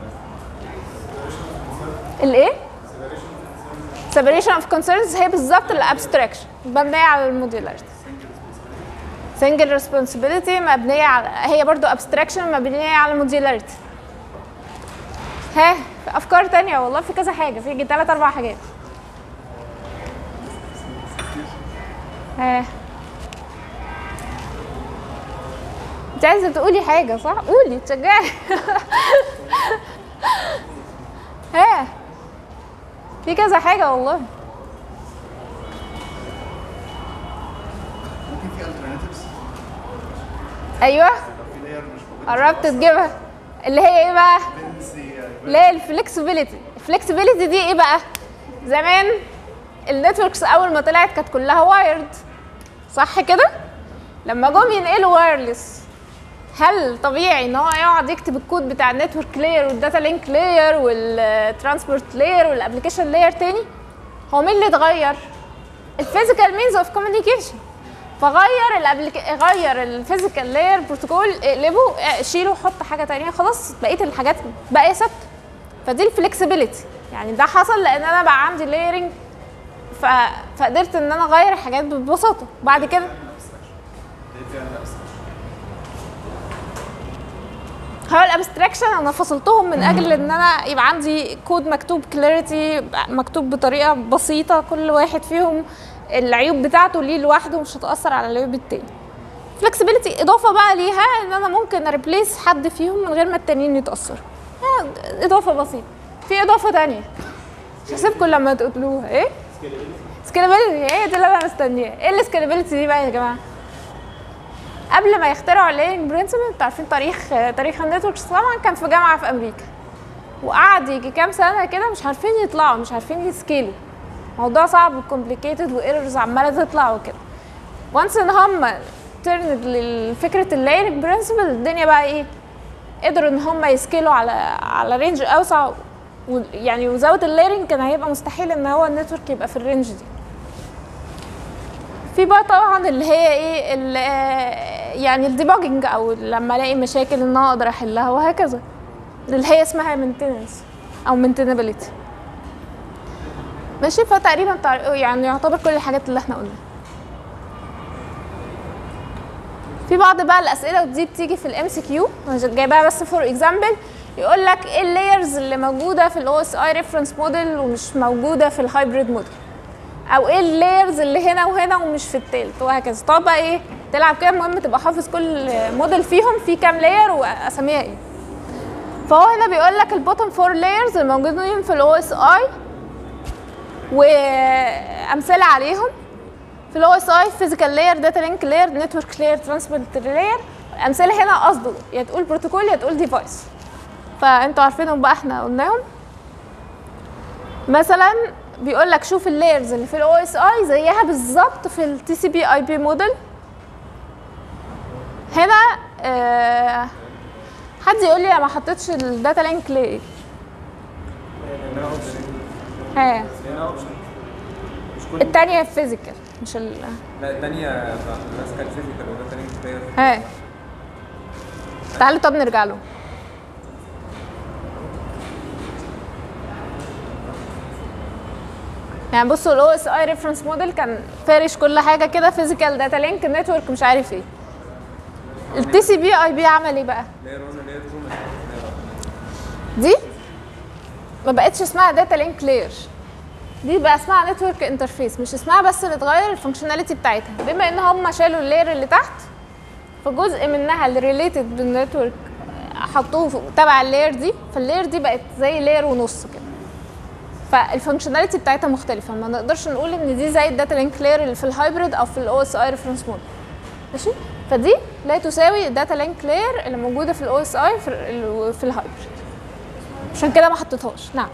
الايه separation of concerns هي بالظبط الابستراكشن مبنيه على الموديولاريتي single responsibility مبنيه على هي برضو abstraction مبنيه على الموديولاريتي ها في افكار تانية والله في كذا حاجه في ثلاث اربع حاجات ها انت عايزه تقولي حاجه صح قولي تشجعي ها في كذا حاجه والله ممكن في alternatives ايوه لو في layer مش موجود قربت تجيبها اللي هي ايه بقى dependency اللي هي الفلكسبيليتي الفلكسبيليتي دي ايه بقى زمان النتوركس اول ما طلعت كانت كلها وايرد صح كده لما جم ينقلوا وايرلس هل طبيعي ان هو يقعد يكتب الكود بتاع النتورك لاير والداتا لينك لاير والترانسبورت لاير والابلكيشن لاير تاني هو مين اللي اتغير الفيزيكال مينز اوف كوميونيكيشن فغير الابليك غير الفيزيكال لاير بروتوكول اقلبه اه، شيله وحط حاجه تانية خلاص بقيه الحاجات باقيه ثابته فدي الفلكسبيليتي يعني ده حصل لان انا بقى عندي لايرنج ف... فقدرت ان انا اغير الحاجات ببساطه بعد كده هو الابستراكشن انا فصلتهم من اجل ان انا يبقى عندي كود مكتوب كلاريتي مكتوب بطريقه بسيطه كل واحد فيهم العيوب بتاعته ليه لوحده مش هتاثر على العيوب التاني فلكسبيليتي اضافه بقى ليها ان انا ممكن اريبليس حد فيهم من غير ما التانيين يتاثروا آه، اضافه بسيطه في اضافه تانية مش هسيبكم لما تقولوها ايه سكيلابيلتي هي دي اللي انا مستنياها ايه السكيلابيلتي دي بقى يا جماعه قبل ما يخترعوا الليرنج برنسبل انتوا عارفين تاريخ تاريخ النتوركس طبعا كان في جامعه في امريكا وقعد يجي كام سنه كده مش عارفين يطلعوا مش عارفين يسكيلوا موضوع صعب وكومبليكيتد وايرورز عماله تطلع وكده وانس ان هم ترند لفكره الليرنج برنسبل الدنيا بقى ايه قدروا ان هم يسكيلوا على على رينج اوسع و- يعني وزود الليرنج كان هيبقى مستحيل ان هو النتورك يبقى في الرينج دي في بقى طبعا اللي هي ايه ال- آه، يعني الديباجنج او لما الاقي مشاكل ان انا اقدر احلها وهكذا اللي هي اسمها مينتننس او مينتينابيلتي ماشي فتقريبا تع- يعني يعتبر كل الحاجات اللي احنا قلناها في بعض بقى الاسئله ودي بتيجي في الام سي كيو جايباها بس فور اكزامبل يقول لك ايه اللايرز اللي موجوده في الاو اس اي ريفرنس موديل ومش موجوده في الهايبريد موديل او ايه اللايرز اللي هنا وهنا ومش في التالت وهكذا طب بقى ايه تلعب كده المهم تبقى حافظ كل موديل فيهم في كام لاير واساميها ايه فهو هنا بيقول لك البوتtom فور لايرز الموجودين في الاو اس اي وامثله عليهم في الاو اس اي فيزيكال لاير داتا لينك لاير نتورك لاير ترانسبورت لاير الامثله هنا قصده يا تقول بروتوكول يا تقول ديفايس فانتوا عارفينهم بقى احنا قلناهم مثلا بيقول لك شوف اللايرز اللي في الاو اس اي زيها بالظبط في التي سي بي اي بي موديل هنا آه حد يقول لي أنا ما حطيتش الداتا لينك ليه ها هنا اوبشن مش كل التانية فيزيكال مش ال لا الثانيه ماسكه الفيزيكال وده تاني بلاير ها تعالوا طب نرجع له يعني بصوا الاو اس اي ريفرنس موديل كان فارش كل حاجه كده فيزيكال داتا لينك نتورك مش عارف ايه التي سي بي اي بي عمل ايه بقى لاير 1 لاير 2 لاير دي ما بقتش اسمها داتا لينك لاير دي بقى اسمها نتورك انترفيس مش اسمها بس اللي اتغير الفانكشناليتي بتاعتها بما ان هم شالوا اللاير اللي تحت فجزء منها اللي ريليتد بالنتورك حطوه فوق- تبع اللاير دي فاللاير دي بقت زي لاير ونص كده فالفانكشناليتي بتاعتها مختلفه ما نقدرش نقول ان دي زي الداتا لينك لاير اللي في الهايبريد او في الاو اس اي ريفرنس موديل ماشي فدي لا تساوي الداتا لينك لاير اللي موجوده في الاو اس اي في ال- في الهايبريد عشان كده ما حطيتهاش نعم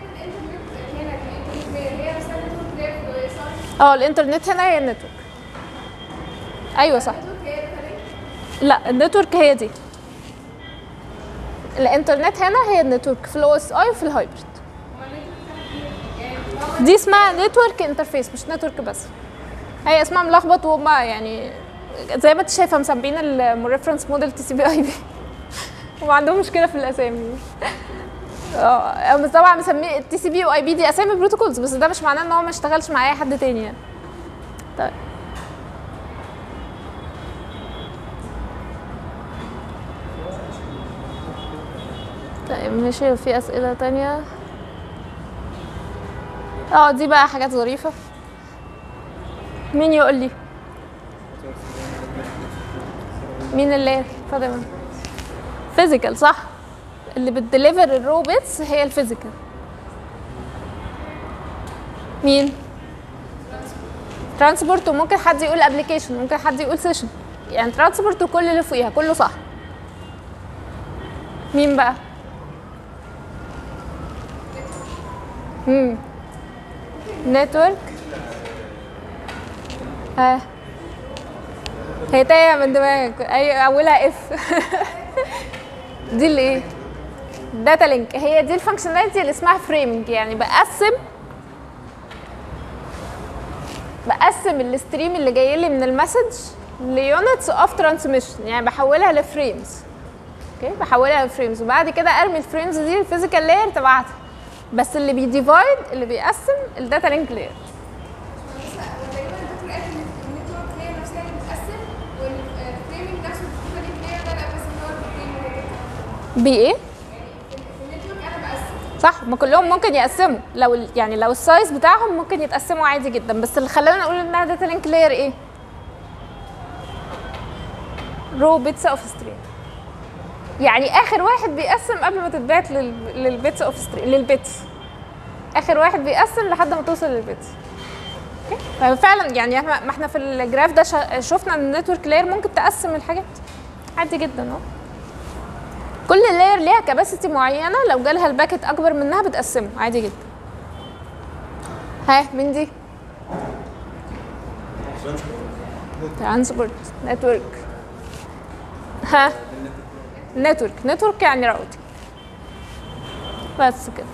اه الانترنت هنا هي النتورك ايوه صح لا النتورك هي دي الانترنت هنا هي النتورك في الاو اس اي وفي الهايبريد دي اسمها نتورك انترفيس مش نتورك بس هي اسمها ملخبط وما يعني زي ما انت شايفه مسمين الريفرنس موديل تي سي بي اي بي وما عندهم مشكله في الاسامي اه بس طبعا مسميه التي سي بي واي بي دي اسامي بروتوكولز بس ده مش معناه ان هو ما اشتغلش مع اي حد تاني يعني طيب طيب ماشي في اسئله تانية اه دي بقى حاجات ظريفه مين يقول لي مين اللي فاطمه فيزيكال صح اللي بتديليفر الروبوتس هي الفيزيكال مين ترانسبورت وممكن حد يقول ابلكيشن ممكن حد يقول سيشن يعني ترانسبورت وكل اللي فوقيها كله صح مين بقى امم نتورك ها هي تايه من دماغك اي اولها اف دي اللي ايه داتا لينك هي دي الفانكشناليتي اللي اسمها فريمنج يعني بقسم بقسم الستريم اللي جاي لي من المسج ليونتس اوف ترانسميشن يعني بحولها لفريمز اوكي بحولها لفريمز وبعد كده ارمي الفريمز دي الفيزيكال لاير تبعتها بس اللي بيديفايد اللي بيقسم الداتا لينك لاير تقريبا الدكتور قال ان النتورك هي نفسها اللي بتقسم والفريمنج نفسه الدكتور دي هي ده لا بس ان هو الفريمنج بي ايه في النتورك انا بقسم صح ما كلهم ممكن يقسموا لو ال- يعني لو السايز بتاعهم ممكن يتقسموا عادي جدا بس اللي خلانا نقول انها داتا لينك لاير ايه رو بيتس اوف ستريم يعني اخر واحد بيقسم قبل ما تتبعت لل- للبيتس اوف ستريم للبيتس اخر واحد بيقسم لحد ما توصل للبيتس أوكي؟ ففعلا يعني احنا ما احنا في الجراف ده شا- شفنا ان النتورك لاير ممكن تقسم الحاجات عادي جدا اهو كل لاير ليها كباسيتي معينه لو جالها الباكت اكبر منها بتقسمه عادي جدا ها مين دي ترانسبورت نتورك ها نتورك نتورك يعني راوتنج بس كده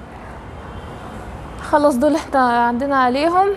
خلاص دول احنا عندنا عليهم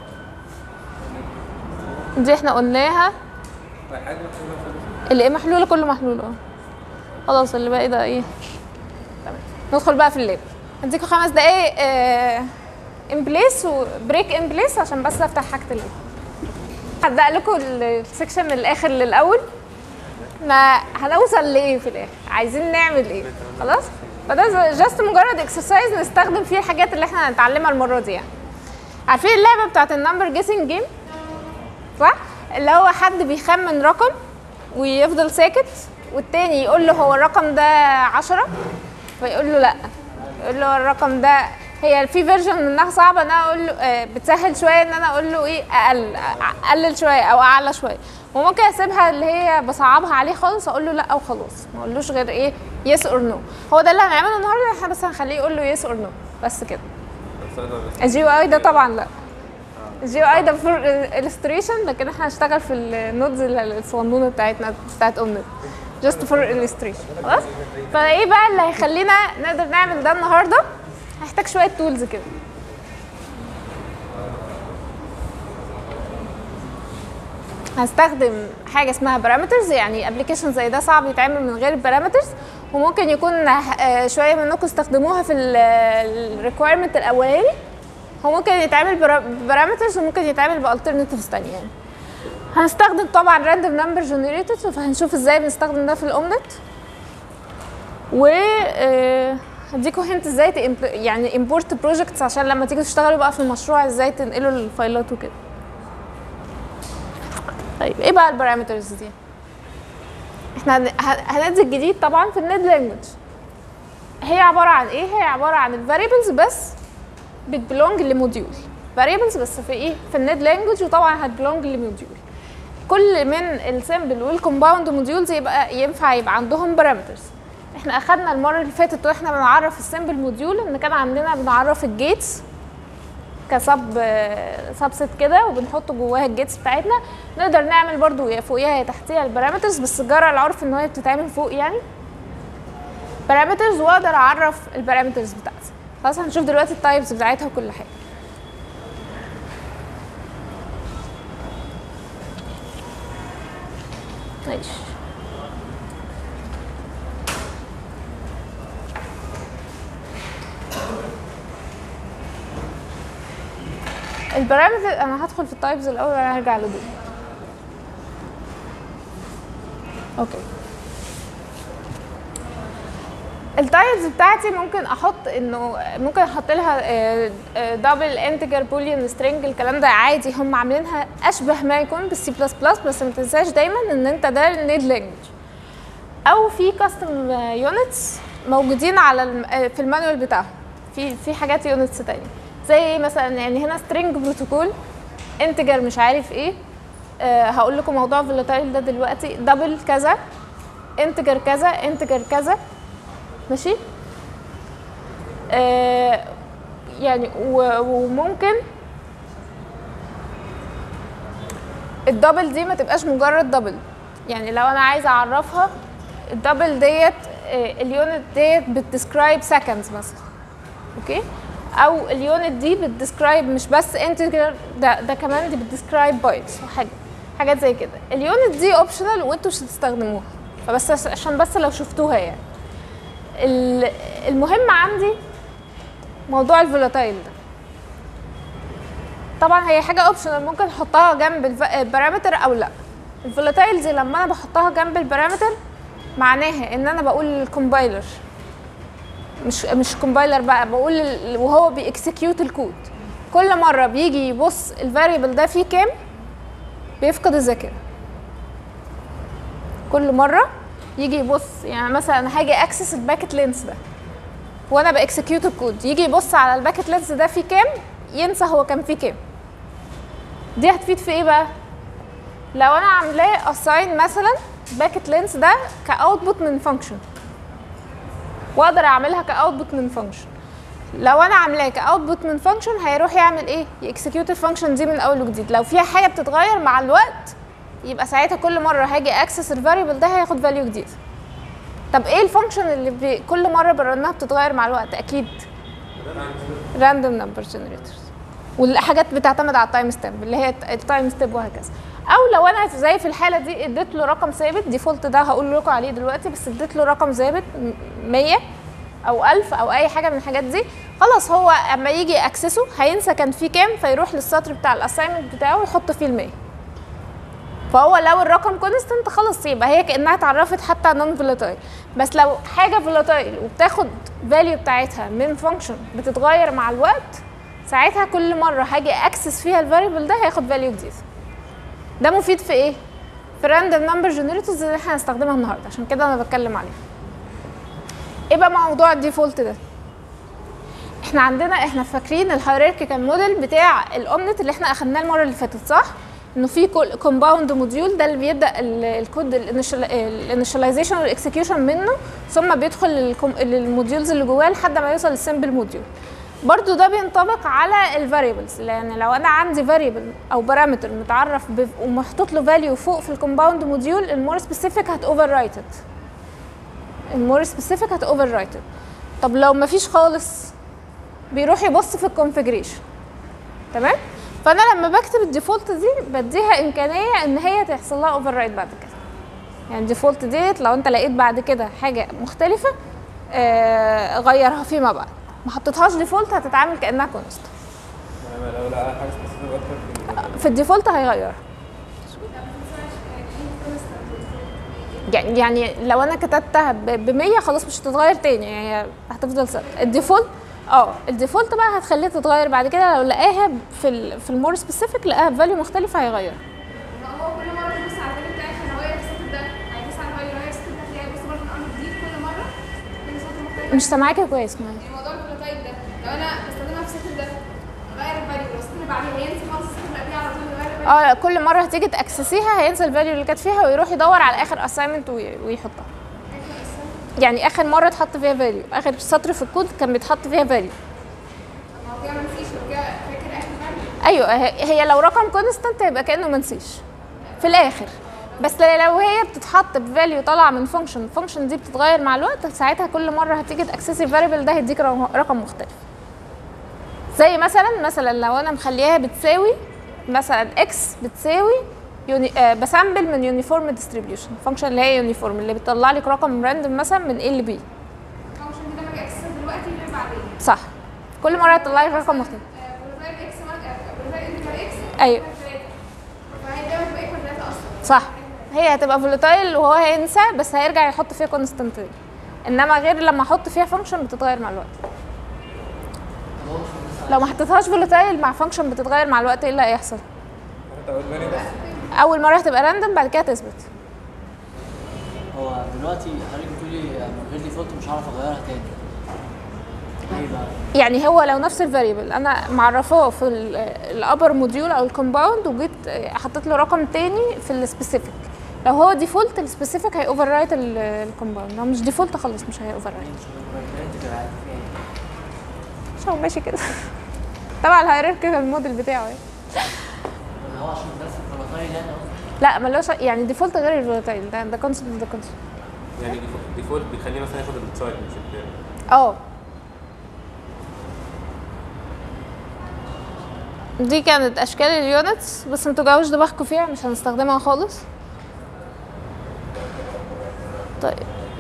دي احنا قلناها طيب حاجه محسوبه في اللي ايه محلوله كله محلول اه خلاص اللي باقي ده ايه تمام ندخل بقى في اللاب هديكوا خمس دقايق ان بليس وبريك ان بليس عشان بس افتح حاجه اللاب هبدا لكم السكشن من الاخر للاول ما هنوصل لايه في الاخر عايزين نعمل ايه خلاص فده جاست مجرد اكسرسايز نستخدم فيه الحاجات اللي احنا هنتعلمها المره دي يعني عارفين اللعبه بتاعت النمبر جيسنج جيم صح اللي هو حد بيخمن رقم ويفضل ساكت والتاني يقول له هو الرقم ده عشرة فيقول له لا يقول له الرقم ده هي في فيرجن منها صعبه ان انا اقول له آه، بتسهل شويه ان انا اقول له ايه اقل اقلل شويه او اعلى شويه وممكن اسيبها اللي هي بصعبها عليه خالص اقول له لا وخلاص ما اقولوش غير ايه يس اور نو هو ده اللي هنعمله النهارده احنا بس هنخليه يقول له يس اور نو بس كده الجي اي ده طبعا لا الجي اي ده فور illustration لكن احنا هنشتغل في النودز الصغنونه بتاعتنا بتاعت اومنت جاست فور illustration خلاص فايه بقى اللي هيخلينا نقدر نعمل ده النهارده هحتاج شويه تولز كده هنستخدم حاجه اسمها بارامترز يعني ابلكيشن زي ده صعب يتعمل من غير بارامترز وممكن يكون آه، شويه منكم استخدموها في الريكويرمنت الاولاني هو ممكن يتعمل بارامترز وممكن يتعمل بالترناتيفز تانية يعني هنستخدم طبعا راندوم نمبر جنريتورز فهنشوف ازاي بنستخدم ده في الاومليت و آه، هديكوا هنت ازاي تإمب- يعني امبورت بروجكتس عشان لما تيجوا تشتغلوا بقى في المشروع ازاي تنقلوا الفايلات وكده طيب ايه بقى البارامترز دي احنا هن- هن- هننزل جديد طبعا في النيد لانجوج هي عباره عن ايه هي عباره عن الفاريبلز بس بتبلونج لموديول فاريبلز بس في ايه في النيد لانجوج وطبعا هتبلونج لموديول كل من السمبل والكومباوند موديولز يبقى ينفع يبقى عندهم بارامترز احنا اخدنا المره اللي فاتت واحنا بنعرف السمبل موديول ان كان عندنا بنعرف الجيتس كسب سبست كده وبنحط جواها الجيتس بتاعتنا نقدر نعمل برضو يا فوقيها يا تحتيها البارامترز بس جرى العرف ان هي بتتعمل فوق يعني بارامترز واقدر اعرف البارامترز بتاعتي خلاص هنشوف دلوقتي التايبس بتاعتها وكل حاجه ماشي البارامتر انا هدخل في التايبز الاول وانا هرجع لدول اوكي التايبز بتاعتي ممكن احط انه ممكن احط لها دبل انتجر بوليان سترينج الكلام ده عادي هم عاملينها اشبه ما يكون بالسي بلس بلس بس ما تنساش دايما ان انت ده النيد لانجوج او في كاستم يونتس موجودين على الم- آه، في المانوال بتاعهم في في حاجات يونتس تانية زي ايه مثلا يعني هنا سترينج بروتوكول انتجر مش عارف ايه آه هقول لكم موضوع فولاتايل ده دلوقتي دبل كذا انتجر كذا انتجر كذا ماشي آه يعني و- وممكن الدبل دي ما تبقاش مجرد دبل يعني لو انا عايزه اعرفها الدبل ديت آه، اليونت ديت بتديسكرايب سكندز مثلا اوكي او اليونت دي بتديسكرايب مش بس انتجر ده ده كمان دي بتديسكرايب بايتس وحاجه حاجات زي كده اليونت دي اوبشنال وانتوا مش هتستخدموها فبس عش- عشان بس لو شفتوها يعني ال- المهم عندي موضوع الفولاتايل ده طبعا هي حاجه اوبشنال ممكن احطها جنب الف- البارامتر او لا الفولاتايل دي لما انا بحطها جنب البارامتر معناها ان انا بقول للكومبايلر مش مش كومبايلر بقى بقول ال- وهو بيكسكيوت الكود كل مره بيجي يبص الفاريبل ده فيه كام بيفقد الذاكره كل مره يجي يبص يعني مثلا انا هاجي اكسس الباكت لينس ده وانا باكسكيوت الكود يجي يبص على الباكت لينس ده فيه كام ينسى هو كان فيه كام دي هتفيد في ايه بقى لو انا عاملاه اساين مثلا باكت لينس ده كاوتبوت من فانكشن واقدر اعملها كاوتبوت من فانكشن لو انا عاملاه كاوتبوت من فانكشن هيروح يعمل ايه يكسكيوت الفانكشن دي من اول وجديد لو فيها حاجه بتتغير مع الوقت يبقى ساعتها كل مره هاجي اكسس الفاريبل ده هياخد فاليو جديد طب ايه الفانكشن اللي بي كل مره برنها بتتغير مع الوقت اكيد راندوم نمبر جنريتورز والحاجات بتعتمد على التايم ستيب اللي هي التايم ستيب وهكذا او لو انا زي في الحاله دي اديت له رقم ثابت ديفولت ده هقول لكم عليه دلوقتي بس اديت له رقم ثابت م- 100 او 1000 او اي حاجه من الحاجات دي خلاص هو اما يجي اكسسه هينسى كان فيه كام فيروح للسطر بتاع الاساينمنت بتاعه ويحط فيه ال 100 فهو لو الرقم كونستنت خلاص يبقى هي كانها اتعرفت حتى نون فولاتايل بس لو حاجه فولاتايل وبتاخد فاليو بتاعتها من فانكشن بتتغير مع الوقت ساعتها كل مره هاجي اكسس فيها الفاريبل ده هياخد فاليو جديد ده مفيد في ايه في راندوم نمبر جنريتورز اللي احنا هنستخدمها النهارده عشان كده انا بتكلم عليها ايه بقى موضوع الديفولت ده احنا عندنا احنا فاكرين الهيراركيكال موديل بتاع الاومنت اللي احنا اخدناه المره اللي فاتت صح انه في كومباوند موديول ده اللي بيبدا ال- الكود الانيشاليزيشن والاكسكيوشن منه ثم بيدخل للكم- للموديولز اللي جواه لحد ما يوصل للسمبل موديول برضو ده بينطبق على الفاريبلز لان لو انا عندي فاريبل او بارامتر متعرف ب- ومحطوط له فاليو فوق في الكومباوند موديول المور سبيسيفيك هت اوفر رايتد المور سبيسيفيك هت اوفر رايتد طب لو مفيش خالص بيروح يبص في الكونفيجريشن تمام فانا لما بكتب الديفولت دي بديها امكانيه ان هي تحصل لها اوفر رايت بعد كده يعني الديفولت ديت لو انت لقيت بعد كده حاجه مختلفه آه غيرها فيما بعد ما حطيتهاش ديفولت هتتعامل كانها كونست يعني لو لقى حاجه سبيسيفيك اكتر في ال- في الديفولت هيغيرها يعني يعني لو انا كتبتها ب 100 خلاص مش هتتغير تاني يعني هي هتفضل ثابته الديفولت اه الديفولت بقى هتخليها تتغير بعد كده لو لقاها في ال في المور سبيسيفيك لقاها بفاليو مختلفه هيغيرها ما هو كل مره تبص على الفاليو بتاعك عشان هو السيت ده هيبص على الفاليو اللي هي السيت ده هتلاقي بص برضه الامر جديد كل مره كل سطر مختلف مش سامعاكي كويس معايا يعني موضوع البروتايب ده لو انا بستخدمها في السيت ده غير الفاليو لو السيت اللي بعديها هينسى خالص السيت اللي قبليها على طول يغير الفاليو اه لا، كل مره هتيجي تاكسسيها هينسى الفاليو اللي كانت فيها ويروح يدور على اخر اساينمنت ويحطها يعني اخر مره اتحط فيها فاليو اخر سطر في الكود كان بيتحط فيها فاليو ما هو كده ما نسيش لو كده فاكر اخر فاليو ايوه هي هي لو رقم كونستانت هيبقى كانه منسيش في الاخر بس لو هي بتتحط بفاليو طالعه من فانكشن الفانكشن دي بتتغير مع الوقت ساعتها كل مره هتيجي تاكسسي الفاريبل ده هيديك رقم رقم مختلف زي مثلا مثلا لو انا مخليها بتساوي مثلا اكس بتساوي يوني آه بسامبل من يونيفورم ديستريبيوشن فانكشن اللي هي يونيفورم اللي بتطلع لك رقم راندوم مثلا من A ل B الفانكشن دي لما اجي اكسسها دلوقتي غير بعدين صح كل مره هتطلع لك رقم مختلف بروتايب اكس بروتايب انتجر اكس أيوة. فهي دايما تبقى ايكوال 3 اصلا صح هي هتبقى فولاتايل وهو هينسى بس هيرجع يحط فيها كونستانت انما غير لما احط فيها فانكشن بتتغير مع الوقت لو ما حطيتهاش فولاتايل مع فانكشن بتتغير مع الوقت ايه اللي هيحصل انت اول بالي بس اول مره هتبقى راندوم بعد كده تثبت هو دلوقتي حضرتك بتقولي من غير ديفولت مش هعرف اغيرها تاني ليه بقى؟ يعني هو لو نفس الفاريبل انا معرفاه في الابر موديول او الكومباوند وجيت حطيت له رقم تاني في السبيسيفيك لو هو ديفولت السبيسيفيك هي اوفر رايت الكومباوند لو مش ديفولت خلاص مش هي اوفر رايت مش هو ماشي كده طبعا الهيراركيكال موديل بتاعه يعني. هو عشان درس الفولاتايل يعني قصدي لا ملوش يعني ديفولت غير الفولاتايل ده ده كونسبت ده كونسبت يعني ديفولت بيخليه مثلا ياخد التشايلد مش البيرنت اه دي كانت اشكال اليونتس بس ما توجعوش دماغكم فيها مش هنستخدمها خالص طيب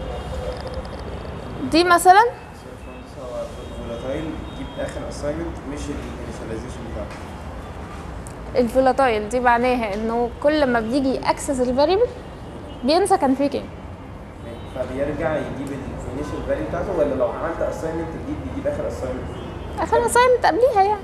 دي مثلا فولاتايل جيب اخر اساينمنت مش الانيشاليزيشن بتاعته الفولاتايل دي معناها انه كل ما بيجي اكسس الفاريبل بينسى كان فيه كام فبيرجع يجيب الانيشال فاليو بتاعته ولا لو عملت اساينمنت جديد بيجيب اخر اساينمنت اخر اساينمنت قبليها يعني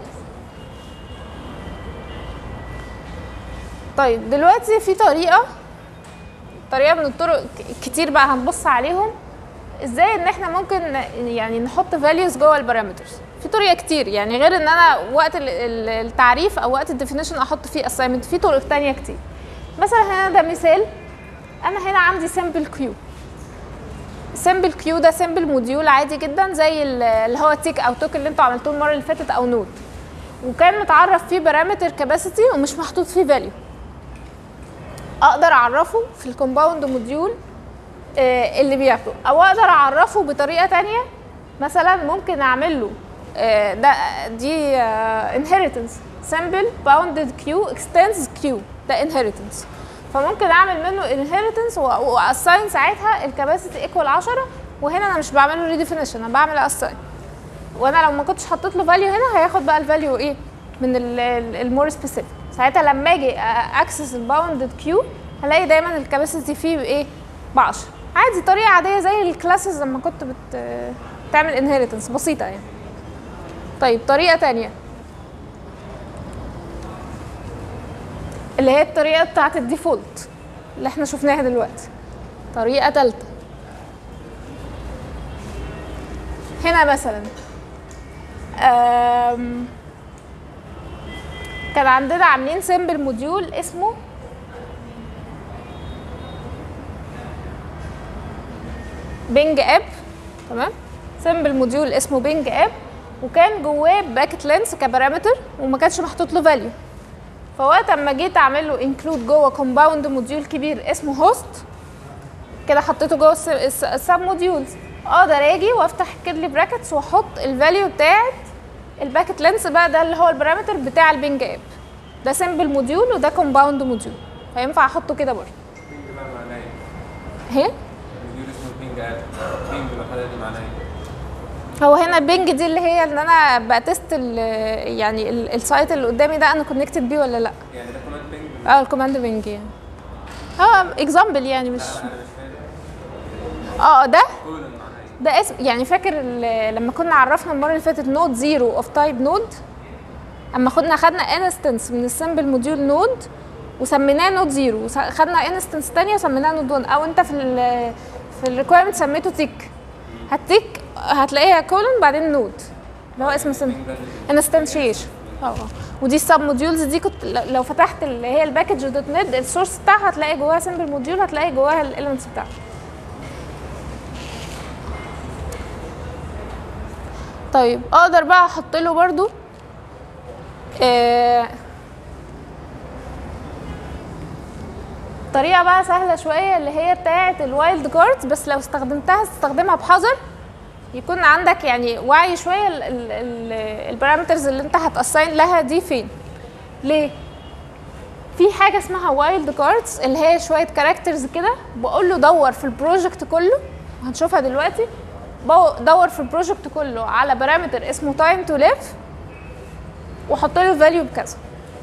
طيب دلوقتي في طريقه طريقه من الطرق ك- كتير بقى هنبص عليهم ازاي ان احنا ممكن ن- يعني نحط فاليوز جوه البارامترز في طريقه كتير يعني غير ان انا وقت ال- ال- التعريف او وقت الديفينيشن احط فيه اساينمنت في طرق تانية كتير مثلا هنا ده مثال انا هنا عندي سمبل كيو سمبل كيو ده سمبل موديول عادي جدا زي ال- اللي هو تيك او توك اللي انتوا عملتوه المره اللي فاتت او نود وكان متعرف فيه بارامتر كاباسيتي ومش محطوط فيه فاليو اقدر اعرفه في الكومباوند موديول آه، اللي بياخده او اقدر اعرفه بطريقه تانية مثلا ممكن اعمل له آه، ده دي انهيرتنس سمبل باوندد كيو اكستنس كيو ده انهيرتنس فممكن اعمل منه انهيرتنس واساين ساعتها الكباسيتي ايكوال 10 وهنا انا مش بعمل له ريديفينيشن انا بعمل اساين وانا لو ما كنتش حطيت له فاليو هنا هياخد بقى الفاليو ايه من المور سبيسيفيك ساعتها لما اجي اكسس الباوندد كيو هلاقي دايما الكباسيتي فيه بايه ب 10 عادي طريقه عاديه زي الكلاسز لما كنت بت تعمل انهيرتنس بسيطه يعني طيب طريقه تانية اللي هي الطريقه بتاعت الديفولت اللي احنا شفناها دلوقتي طريقه ثالثه هنا مثلا أم، كان عندنا عاملين سيمبل موديول اسمه بينج اب تمام سيمبل موديول اسمه بينج اب وكان جواه باكت لينس كبارامتر وما كانش محطوط له فاليو فوقت اما جيت اعمل له انكلود جوه كومباوند موديول كبير اسمه هوست كده حطيته جوه السب موديولز اقدر اجي وافتح كيرلي براكتس واحط الفاليو بتاعت الباكت لينس بقى ده اللي هو البارامتر بتاع البينج اب ده سمبل موديول وده كومباوند موديول فينفع احطه كده برضه بينج بقى معناه ايه؟ اهي مديول اسمه بينج اب بينج الوحدة دي معناه ايه؟ هو هنا البنج دي اللي هي ان انا بتست ال- يعني ال- السايت اللي قدامي ده انا كونكتد بيه ولا لا يعني ده كمان بينج اه الكوماند بنج يعني اه اكزامبل يعني مش انا مش فاهم اه ده كولن معناه ايه؟ ده اسم يعني فاكر ال- لما كنا عرفنا المره اللي فاتت نود زيرو اوف تايب نود اما خدنا خدنا انستنس من السمبل موديول نود وسميناه نود زيرو وس- خدنا انستنس تانية وسميناها نود 1 او انت في ال في الريكويرمنت سميته تيك هتيك هتلاقيها كولون بعدين نود اللي هو اسم سمبل انستنشيشن اه آه. ودي السب موديولز دي كنت ل- لو فتحت اللي هي الباكج دوت نت السورس بتاعها هتلاقي جواها سمبل موديول هتلاقي جواها الاليمنتس بتاعها طيب اقدر بقى احط له برضو آه طريقه بقى سهله شويه اللي هي بتاعه الوايلد كاردز بس لو استخدمتها استخدمها بحذر يكون عندك يعني وعي شويه البارامترز اللي انت هتاساين لها دي فين ليه في حاجه اسمها وايلد كاردز اللي هي شويه كاركترز كده بقول له دور في البروجكت كله هنشوفها دلوقتي بو- دور في البروجكت كله على بارامتر اسمه تايم تو ليف وحط له فاليو بكذا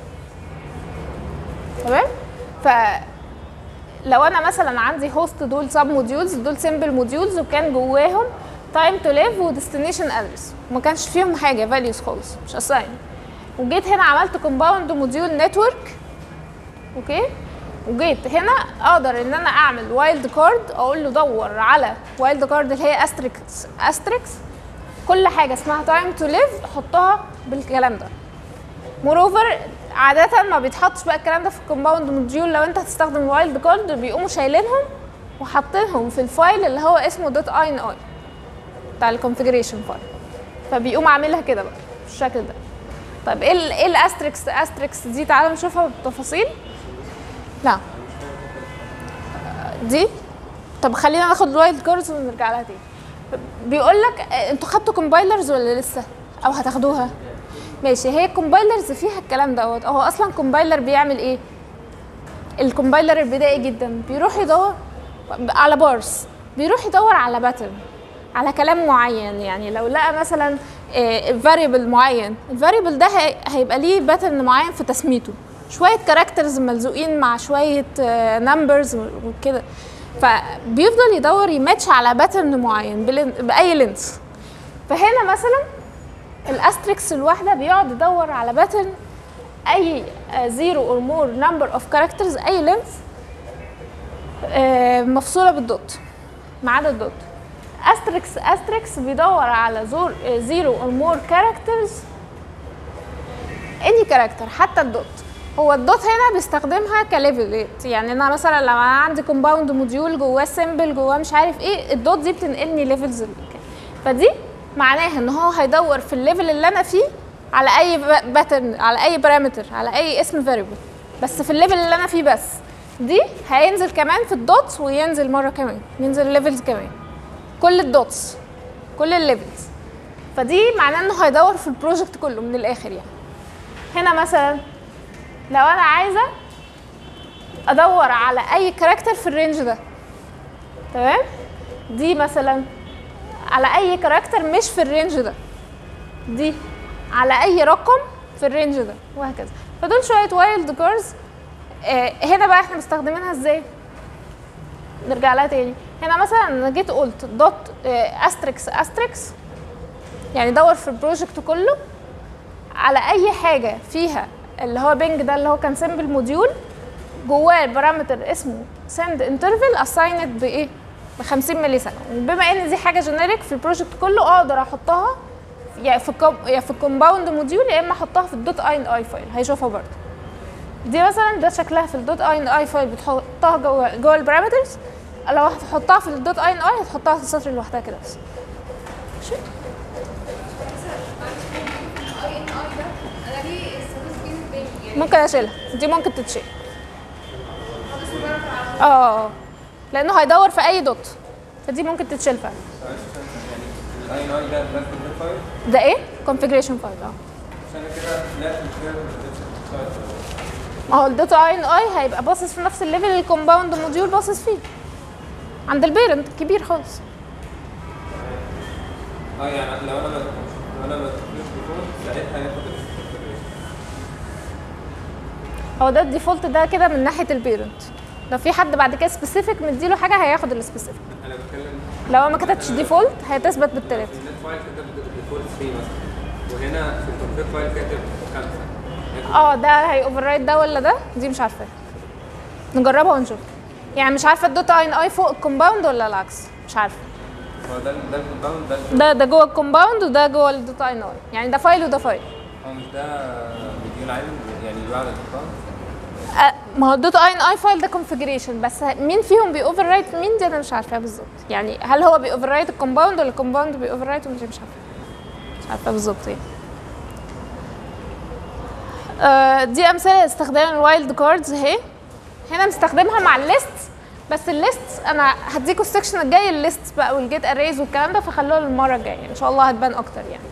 تمام ف لو انا مثلا عندي هوست دول سب موديولز دول سمبل موديولز وكان جواهم تايم تو ليف وديستنيشن ادرس وما كانش فيهم حاجه فاليوز خالص مش اساين وجيت هنا عملت كومباوند موديول نتورك اوكي وجيت هنا اقدر ان انا اعمل وايلد كارد اقول له دور على وايلد كارد اللي هي استريكس استريكس كل حاجه اسمها تايم تو ليف حطها بالكلام ده موروفر عادة ما بيتحطش بقى الكلام ده في الكومباوند موديول لو انت هتستخدم وايلد كارد بيقوموا شايلينهم وحاطينهم في الفايل اللي هو اسمه دوت اي ان اي بتاع الكونفيجريشن فايل فبيقوم عاملها كده بقى بالشكل ده طيب ايه ال ايه الاستريكس استريكس دي تعالوا نشوفها بالتفاصيل لا دي طب خلينا ناخد الوايلد كاردز ونرجع لها تاني بيقول لك آه، انتوا خدتوا كومبايلرز ولا لسه او هتاخدوها ماشي هي الكومبايلرز فيها الكلام دوت هو اصلا كومبايلر بيعمل ايه الكومبايلر البدائي جدا بيروح يدور على بارس بيروح يدور على باترن على كلام معين يعني لو لقى مثلا فاريبل معين الفاريبل ده هي- هيبقى ليه باترن معين في تسميته شويه كاركترز ملزوقين مع شويه نمبرز وكده فبيفضل يدور يماتش على باترن معين بلين- باي لينس فهنا مثلا الاستريكس الواحده بيقعد يدور على باترن اي زيرو اور مور نمبر اوف كاركترز اي لينث مفصوله بالدوت ما عدا الدوت استريكس استريكس بيدور على زور زيرو اور مور كاركترز اني كاركتر حتى الدوت هو الدوت هنا بيستخدمها كليفلات يعني انا مثلا لو انا عندي كومباوند موديول جواه سيمبل جواه مش عارف ايه الدوت دي بتنقلني ليفلز فدي معناها ان هو هيدور في الليفل اللي انا فيه على اي باترن على اي بارامتر على اي اسم فاريبل بس في الليفل اللي انا فيه بس دي هينزل كمان في الدوتس وينزل مره كمان ينزل ليفلز كمان كل الدوتس كل الليفلز فدي معناه انه هيدور في البروجكت كله من الاخر يعني هنا مثلا لو انا عايزه ادور على اي كاركتر في الرينج ده تمام دي مثلا على اي كاركتر مش في الرينج ده دي على اي رقم في الرينج ده وهكذا فدول شويه وايلد كارز آه هنا بقى احنا مستخدمينها ازاي نرجع لها تاني هنا مثلا انا جيت قلت دوت آه استريكس استريكس يعني دور في البروجكت كله على اي حاجه فيها اللي هو بينج ده اللي هو كان سيمبل موديول جواه البارامتر اسمه سند انترفال اسايند بايه ب 50 ملي ثانيه وبما ان دي حاجه جينيريك في البروجكت كله اقدر احطها يا في الكوم يا في الكومباوند موديول يا اما احطها في الدوت اي ان اي فايل هيشوفها برضه دي مثلا ده شكلها في الدوت اي ان اي فايل بتحطها جوه جوه البارامترز لو هتحطها في الدوت اي ان اي هتحطها في السطر لوحدها كده بس ماشي اي ان اي ده انا ليه استخدمت فين البيج يعني ممكن اشيلها دي ممكن تتشيل خلاص مجرد على اه لانه هيدور في اي دوت فدي ممكن تتشيل فعلا الاي ان اي ده بلاك فايل ده ايه configuration فايل اه عشان كده لا مش كده مش ما هو الداتا اي ان اي هيبقى باصص في نفس الليفل اللي الكومباوند موديول باصص فيه عند البيرنت الكبير خالص اه يعني لو انا ما لو انا ما دخلتش ديفولت ساعتها هياخد الكونفيجريشن هو ده الديفولت ده كده من ناحيه البيرنت لو في حد بعد كده سبيسيفيك مديله حاجه هياخد السبيسيفيك انا بتكلم لو ما كتبتش ديفولت هتثبت بالتلاته في النت فايل كاتب ديفولت 3 مثلا وهنا في الكونفيج فايل كاتب 5 اه ده هي اوفر رايت ده ولا ده دي مش عارفه نجربها ونشوف يعني مش عارفه الدوتا اي ان اي فوق الكومباوند ولا العكس مش عارفه هو ده ده الكومباوند ده ده ده جوه الكومباوند وده جوه الدوتا اي ان اي يعني ده فايل وده فايل هو مش ده مديول عادي يعني بعد الكومباوند أه، ما هو الدوتا اي ان اي فايل ده كونفجريشن بس مين فيهم بي اوفر رايت مين دي انا مش عارفاها بالظبط يعني هل هو بي اوفر رايت الكومباوند ولا الكومباوند بي اوفر رايت مش مش عارفه مش عارفه بالظبط يعني آه، دي امثله لاستخدام الوايلد كاردز اهي هنا مستخدمها مع الليست بس الليست انا هديكوا السكشن الجاي الليست بقى والجيت اريز والكلام ده فخلوها للمره الجايه ان شاء الله هتبان اكتر يعني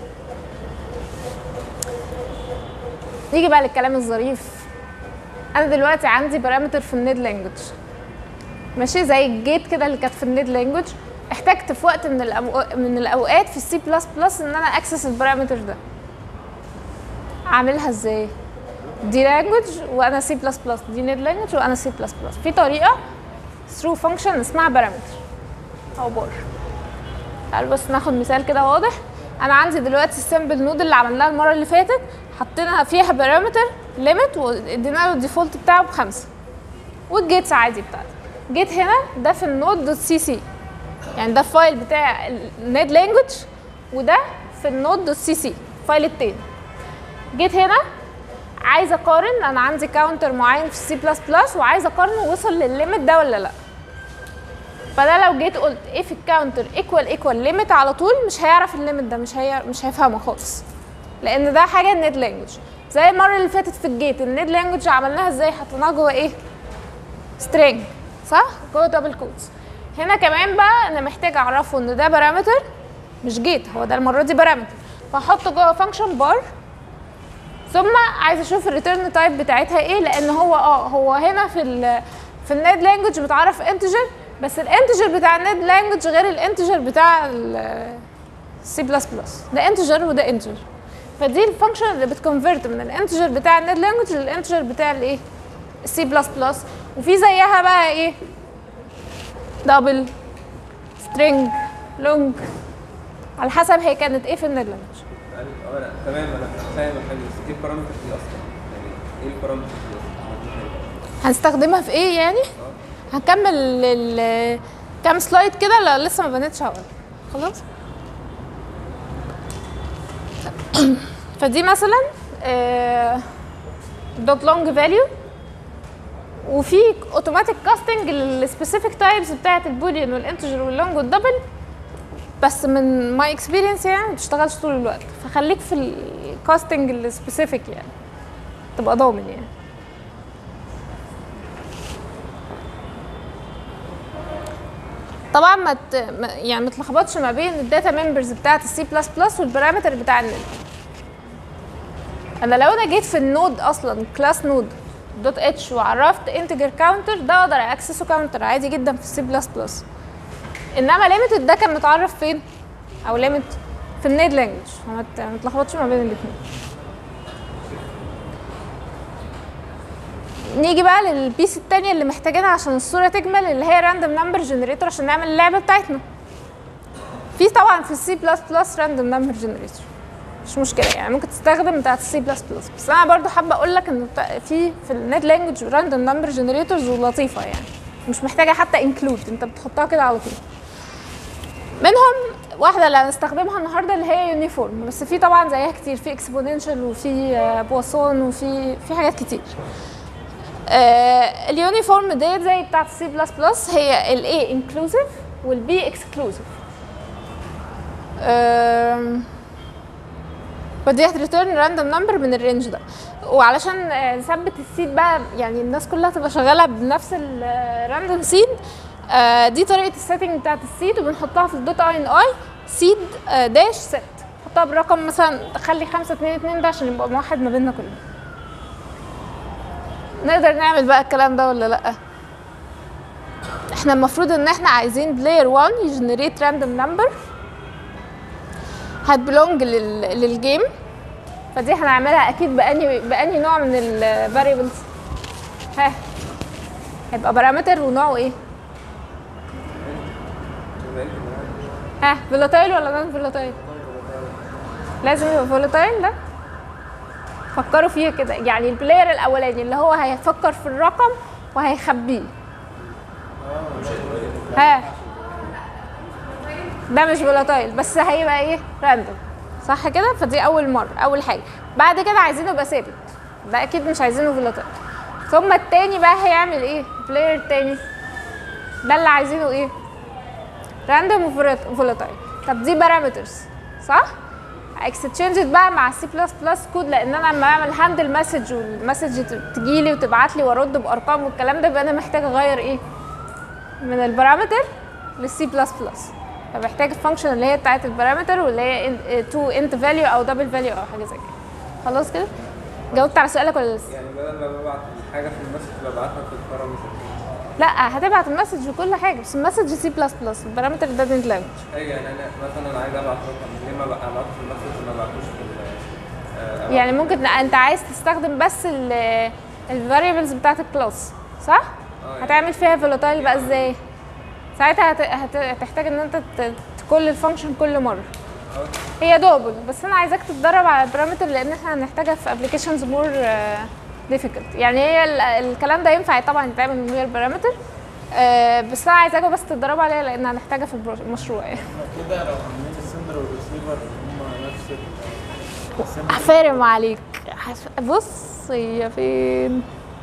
نيجي بقى للكلام الظريف انا دلوقتي عندي بارامتر في النيد لانجوج ماشي زي الجيت كده اللي كانت في النيد لانجوج احتجت في وقت من الأمو... من الاوقات في السي بلس بلس ان انا اكسس البارامتر ده اعملها ازاي دي لانجوج وانا سي بلس بلس دي نيد لانجوج وانا سي بلس بلس في طريقه ثرو فانكشن اسمها بارامتر او بار تعالوا بس ناخد مثال كده واضح انا عندي دلوقتي السمبل نود اللي عملناها المره اللي فاتت حطينا فيها بارامتر ليميت وادينا له الديفولت بتاعه بخمسه والجيتس عادي بتاعتي جيت هنا ده في النود دوت سي سي يعني ده الفايل بتاع النيد لانجوج وده في النود دوت سي سي فايل التاني جيت هنا عايزه اقارن انا عندي كاونتر معين في السي بلس بلس وعايزه اقارنه وصل للليميت ده ولا لا فده لو جيت قلت اف الكاونتر ايكوال ايكوال ليميت على طول مش هيعرف الليميت ده مش هي مش هيفهمه خالص لان ده حاجه النيد لانجوج زي المره اللي فاتت في الجيت النيد لانجوج عملناها ازاي حطيناها جوه ايه سترينج صح جوه دبل كوتس هنا كمان بقى انا محتاج اعرفه ان ده بارامتر مش جيت هو ده المره دي بارامتر فاحطه جوه فانكشن بار ثم عايزه اشوف الريتيرن تايب بتاعتها ايه لان هو اه هو هنا في ال في النيد لانجوج بتعرف انتجر بس الانتجر بتاع النيد لانجوج غير الانتجر بتاع السي بلس بلس ده انتجر وده انتجر فدي الفانكشن اللي بتكونفرت من الانتجر بتاع النيد لانجوج للانتجر بتاع الايه السي بلس بلس وفي زيها بقى ايه دبل سترينج لونج على حسب هي كانت ايه في النيد لانجوج يعني اه لا تمام انا فاهم الحاجه بس ايه البارامتر دي اصلا؟ يعني ايه البارامتر دي اصلا؟ هنستخدمها في ايه يعني هنكمل ال كام سلايد كده لا لسه ما بنتش هقول خلاص فدي مثلا دوت لونج فاليو وفي اوتوماتيك كاستنج للسبيسيفيك تايبس بتاعت البوليان والانتجر واللونج والدبل بس من ماي اكسبيرينس يعني ما بتشتغلش طول الوقت فخليك في الكاستنج السبيسيفيك يعني تبقى ضامن يعني طبعا ما ت... ما- يعني ما تلخبطش ما بين الداتا ممبرز بتاعت السي بلس بلس والبارامتر بتاع النود انا لو انا جيت في النود اصلا كلاس نود دوت اتش وعرفت انتجر كاونتر ده اقدر اكسسه كاونتر عادي جدا في السي بلس بلس انما ليميتد ده كان متعرف فين او ليميت في النيد لانجوج ما ت- ما تلخبطش ما بين الاثنين نيجي بقى للبيس التانية اللي محتاجينها عشان الصورة تكمل اللي هي راندوم نمبر جنريتور عشان نعمل اللعبة بتاعتنا في طبعا في السي بلس بلس راندوم نمبر جنريتور مش مشكلة يعني ممكن تستخدم بتاعت السي بلس بلس بس انا برضو حابة اقول لك ان بتا- في في النت لانجوج راندوم نمبر جنريتورز ولطيفة يعني مش محتاجة حتى انكلود انت بتحطها كده على طول منهم واحدة اللي هنستخدمها النهاردة اللي هي يونيفورم بس في طبعا زيها كتير في اكسبوننشال وفي آه، بواسون وفي في حاجات كتير آه اليونيفورم ديت زي بتاعت السي بلس بلس هي الاي انكلوسيف والبي اكسكلوسيف فدي هتريتيرن راندوم نمبر من الرينج ده وعلشان آه، نثبت السيد بقى يعني الناس كلها تبقى شغاله بنفس الراندوم سيد دي طريقه السيتنج بتاعت السيد وبنحطها في الدوت اي ان اي سيد داش ست نحطها برقم مثلا خلي 5 2 2 ده عشان يبقى موحد ما بيننا كلنا نقدر نعمل بقى الكلام ده ولا لا احنا المفروض ان احنا عايزين بلاير 1 يجنريت راندوم نمبر هتبلونج لل... للجيم فدي هنعملها اكيد باني باني نوع من الفاريبلز ها هيبقى بارامتر ونوعه ايه ها فولاتايل ولا نون فولاتايل لازم يبقى فولاتايل ده فكروا فيها كده يعني البلاير الاولاني اللي هو هيفكر في الرقم وهيخبيه ها ده مش فولاتايل بس هيبقى ايه راندوم صح كده فدي اول مره اول حاجه بعد كده عايزينه يبقى ثابت ده اكيد مش عايزينه فولاتايل ثم التاني بقى هيعمل ايه البلاير التاني ده اللي عايزينه ايه راندوم وفولاتايل طب دي بارامترز صح اكستشينجد بقى مع السي بلس بلس كود لان انا لما اعمل هاندل مسج والمسج تجي لي وتبعت لي وارد بارقام والكلام ده يبقى انا محتاجه اغير ايه من البارامتر للسي بلس بلس فبحتاج الفانكشن اللي هي بتاعت البارامتر واللي هي تو انت فاليو او دبل فاليو او حاجه زي كده خلاص كده جاوبت على سؤالك ولا لسه يعني بدل ما ببعت حاجه في المسج ببعتها في البارامتر لا هتبعت المسج وكل حاجه بس المسج سي بلس بلس البارامتر ده دينت لانجوج ايوه يعني انا مثلا عايز ابعت رقم ليه ما بقى ابعته في المسج وما ابعتوش في ال- آه، يعني ممكن انت عايز تستخدم بس الفاريبلز بتاعت الكلاس صح يعني. هتعمل فيها فولاتايل بقى ازاي ساعتها هت... هت... هتحتاج ان انت ت... تكل الفانكشن كل مره هي دوبل بس انا عايزاك تتدرب على البارامتر لان احنا هنحتاجها في ابلكيشنز مور ديفيكولت يعني هي ال... الكلام ده ينفع طبعا يتعمل من غير بارامتر آه بس انا عايزاكم بس تتدربوا عليها لان هنحتاجها في البرو- المشروع يعني كده لو عملت السندر والريسيفر هم نفس ال- هفارم عليك هف- بص هي فين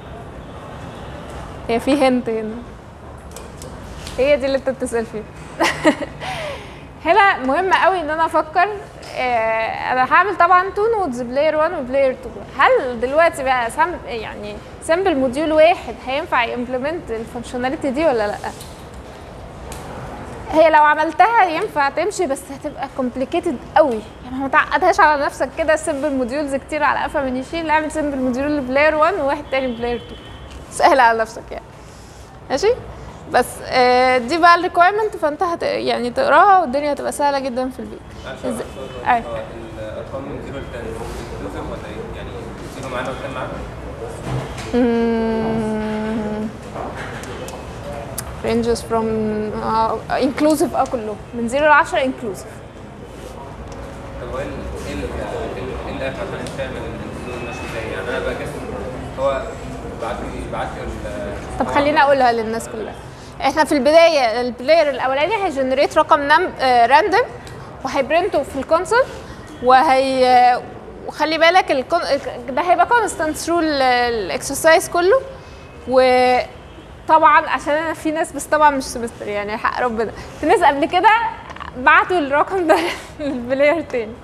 هي في هنت هنا هي دي اللي انت بتسأل فيها هنا مهم قوي ان انا افكر آه، انا هعمل طبعا تو نودز بلاير 1 وبلاير 2 هل دلوقتي بقى سم يعني سامبل موديول واحد هينفع يمبلمنت الفانكشناليتي دي ولا لا هي لو عملتها ينفع تمشي بس هتبقى كومبليكيتد قوي يعني ما تعقدهاش على نفسك كده سمبل موديولز كتير على قفا من يشيل اعمل سمبل موديول لبلاير 1 وواحد تاني بلاير 2 سهل على نفسك يعني ماشي بس آه دي بقى الريكويرمنت فانت هت يعني تقراها والدنيا هتبقى سهله جدا في البيت عشان إزاي؟ أقصد أيوة. هو الارقام من 0 ل 10 انكلوزيف ولا ايه؟ يعني زيرو معانا و10 معانا؟ ranges from uh, inclusive اه كله من 0 ل 10 inclusive طب هو ايه ال- ايه ال- ايه اللي هيفهم عشان تعمل الفلوس ماشي ازاي؟ يعني انا بقى كده هو بعت لي بعت لي ال- طب خليني اقولها للناس كلها احنا في البدايه البلاير الاولاني هيجنريت رقم نم راندوم وهيبرنته في الكونسول وهي وخلي بالك الكون... ده هيبقى كونستانت ثرو الاكسرسايز كله وطبعا عشان انا في ناس بس طبعا مش سمستر يعني حق ربنا في ناس قبل كده بعتوا الرقم ده للبلاير تاني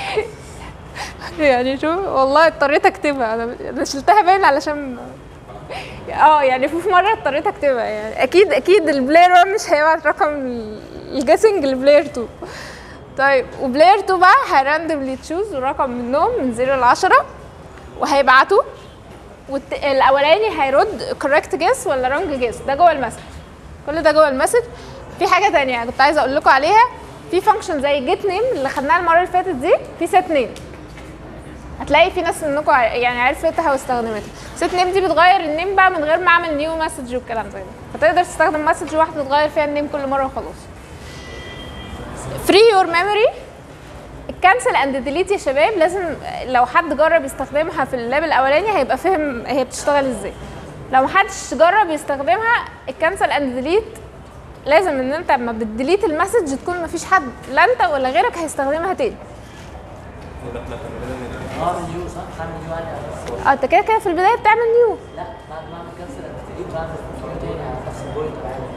يعني شوف والله اضطريت اكتبها انا انا شلتها باين علشان اه يعني في مره اضطريت اكتبها يعني اكيد اكيد البلاير 1 مش هيبعت رقم الجيسنج لبلاير 2 طيب وبلاير 2 بقى هيراندملي تشوز رقم منهم من 0 ل 10 وهيبعته والاولاني هيرد كوريكت جيس ولا رونج جيس ده جوه المسج كل ده جوه المسج في حاجه تانية كنت عايزه اقول لكم عليها في فانكشن زي جيت نيم اللي خدناها المره اللي فاتت دي في سيت نيم هتلاقي في ناس منكم ع- يعني عرفتها واستخدمتها سيت نيم دي بتغير النيم بقى من غير ما اعمل نيو مسج والكلام زي ده فتقدر تستخدم مسج واحده تغير فيها النيم كل مره وخلاص فري يور ميموري الكانسل اند ديليت يا شباب لازم لو حد جرب يستخدمها في اللاب الاولاني هيبقى فاهم هي بتشتغل ازاي لو محدش جرب يستخدمها الكانسل اند ديليت لازم ان انت لما بتديليت المسج تكون مفيش حد لا انت ولا غيرك هيستخدمها تاني احنا كنا اه نيو صح؟ هعمل نيو يعني على نفس اه انت كده كده في البدايه بتعمل نيو لا بعد ما اعمل كانسل ابتدي بعمل نيو تاني على نفس البوينت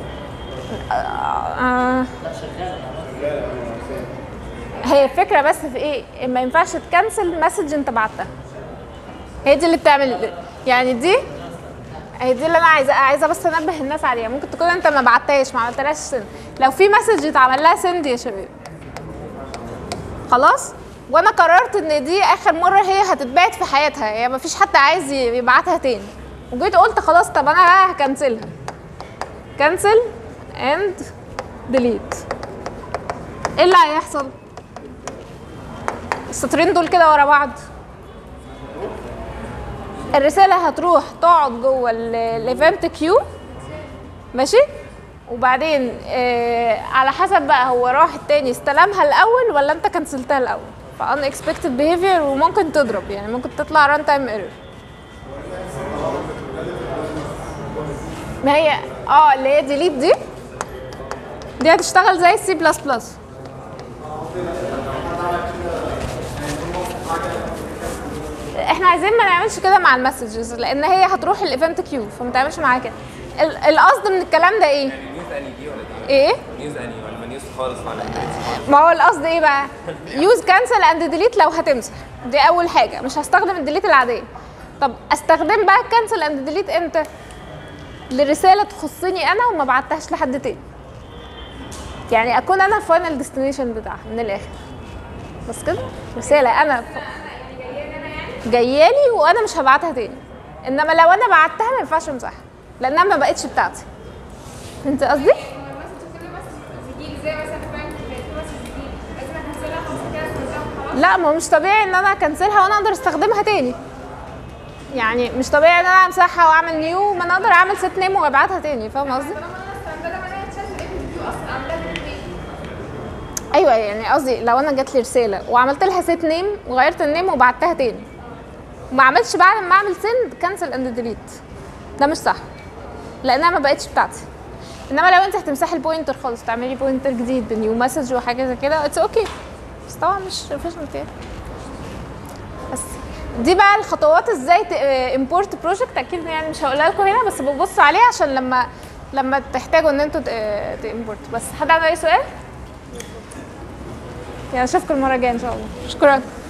آه لا شغاله أنا هي الفكره بس في ايه ما ينفعش تكنسل مسج انت بعتها هي دي اللي بتعمل يعني دي هي دي اللي انا عايزه عايزه بس انبه الناس عليها ممكن تكون انت ما بعتهاش ما عملتلهاش سند لو في مسج اتعمل لها سند يا شباب خلاص وانا قررت ان دي اخر مره هي هتتبعت في حياتها يعني ما فيش حد عايز يبعتها تاني وجيت قلت خلاص طب انا بقى هكنسلها كنسل اند ديليت ايه اللي هيحصل السطرين دول كده ورا بعض الرساله هتروح تقعد جوه الايفنت كيو ماشي وبعدين آه على حسب بقى هو راح التاني استلمها الاول ولا انت كنسلتها الاول ف unexpected behavior وممكن تضرب يعني ممكن تطلع run time error ما هي اه اللي هي ديليت دي دي هتشتغل زي السي بلس بلس احنا عايزين ما نعملش كده مع المسجز لان هي هتروح الايفنت كيو فما تعملش معاها كده ال- القصد من الكلام ده ايه نيوز اني دي ولا دي ايه نيوز اني ولا ما نيوز خالص ولا خالص ما هو القصد ايه بقى يوز كانسل اند ديليت لو هتمسح دي اول حاجه مش هستخدم الديليت العاديه طب استخدم بقى الكانسل اند ديليت امتى لرساله تخصني انا وما بعتهاش لحد تاني يعني اكون انا الفاينل ديستنيشن بتاعها من الاخر بس كده رساله انا جايالي وانا مش هبعتها تاني انما لو انا بعتها ما ينفعش امسحها لانها ما بقتش بتاعتي انت قصدي المسج كل مسج بيجيلي زي مثلا فاهم في مسج بيجيلي لازم اكنسلها خلاص كده استخدمها خلاص لا ما هو مش طبيعي ان انا اكنسلها وانا اقدر استخدمها تاني يعني مش طبيعي ان انا امسحها واعمل نيو ما انا اقدر اعمل ست نيم وابعتها تاني فاهم قصدي طالما انا استخدمها بدل ما انا اتشات الايفنت كيو اصلا عاملاها بالبيت ايوه يعني قصدي لو انا جات لي رساله وعملت لها ست نيم وغيرت النيم وبعتها تاني وما عملتش بعد ما اعمل سند كنسل اند ديليت ده مش صح لانها ما بقتش بتاعتي انما لو انت هتمسحي البوينتر خالص تعملي بوينتر جديد بنيو مسج وحاجه زي كده اتس اوكي بس طبعا مش مفيش مشكله بس دي بقى الخطوات ازاي امبورت بروجكت اكيد يعني مش هقولها لكم هنا بس ببصوا عليها عشان لما لما تحتاجوا ان انتوا تامبورت بس حد عنده اي سؤال؟ يعني اشوفكم المره الجايه ان شاء الله شكرا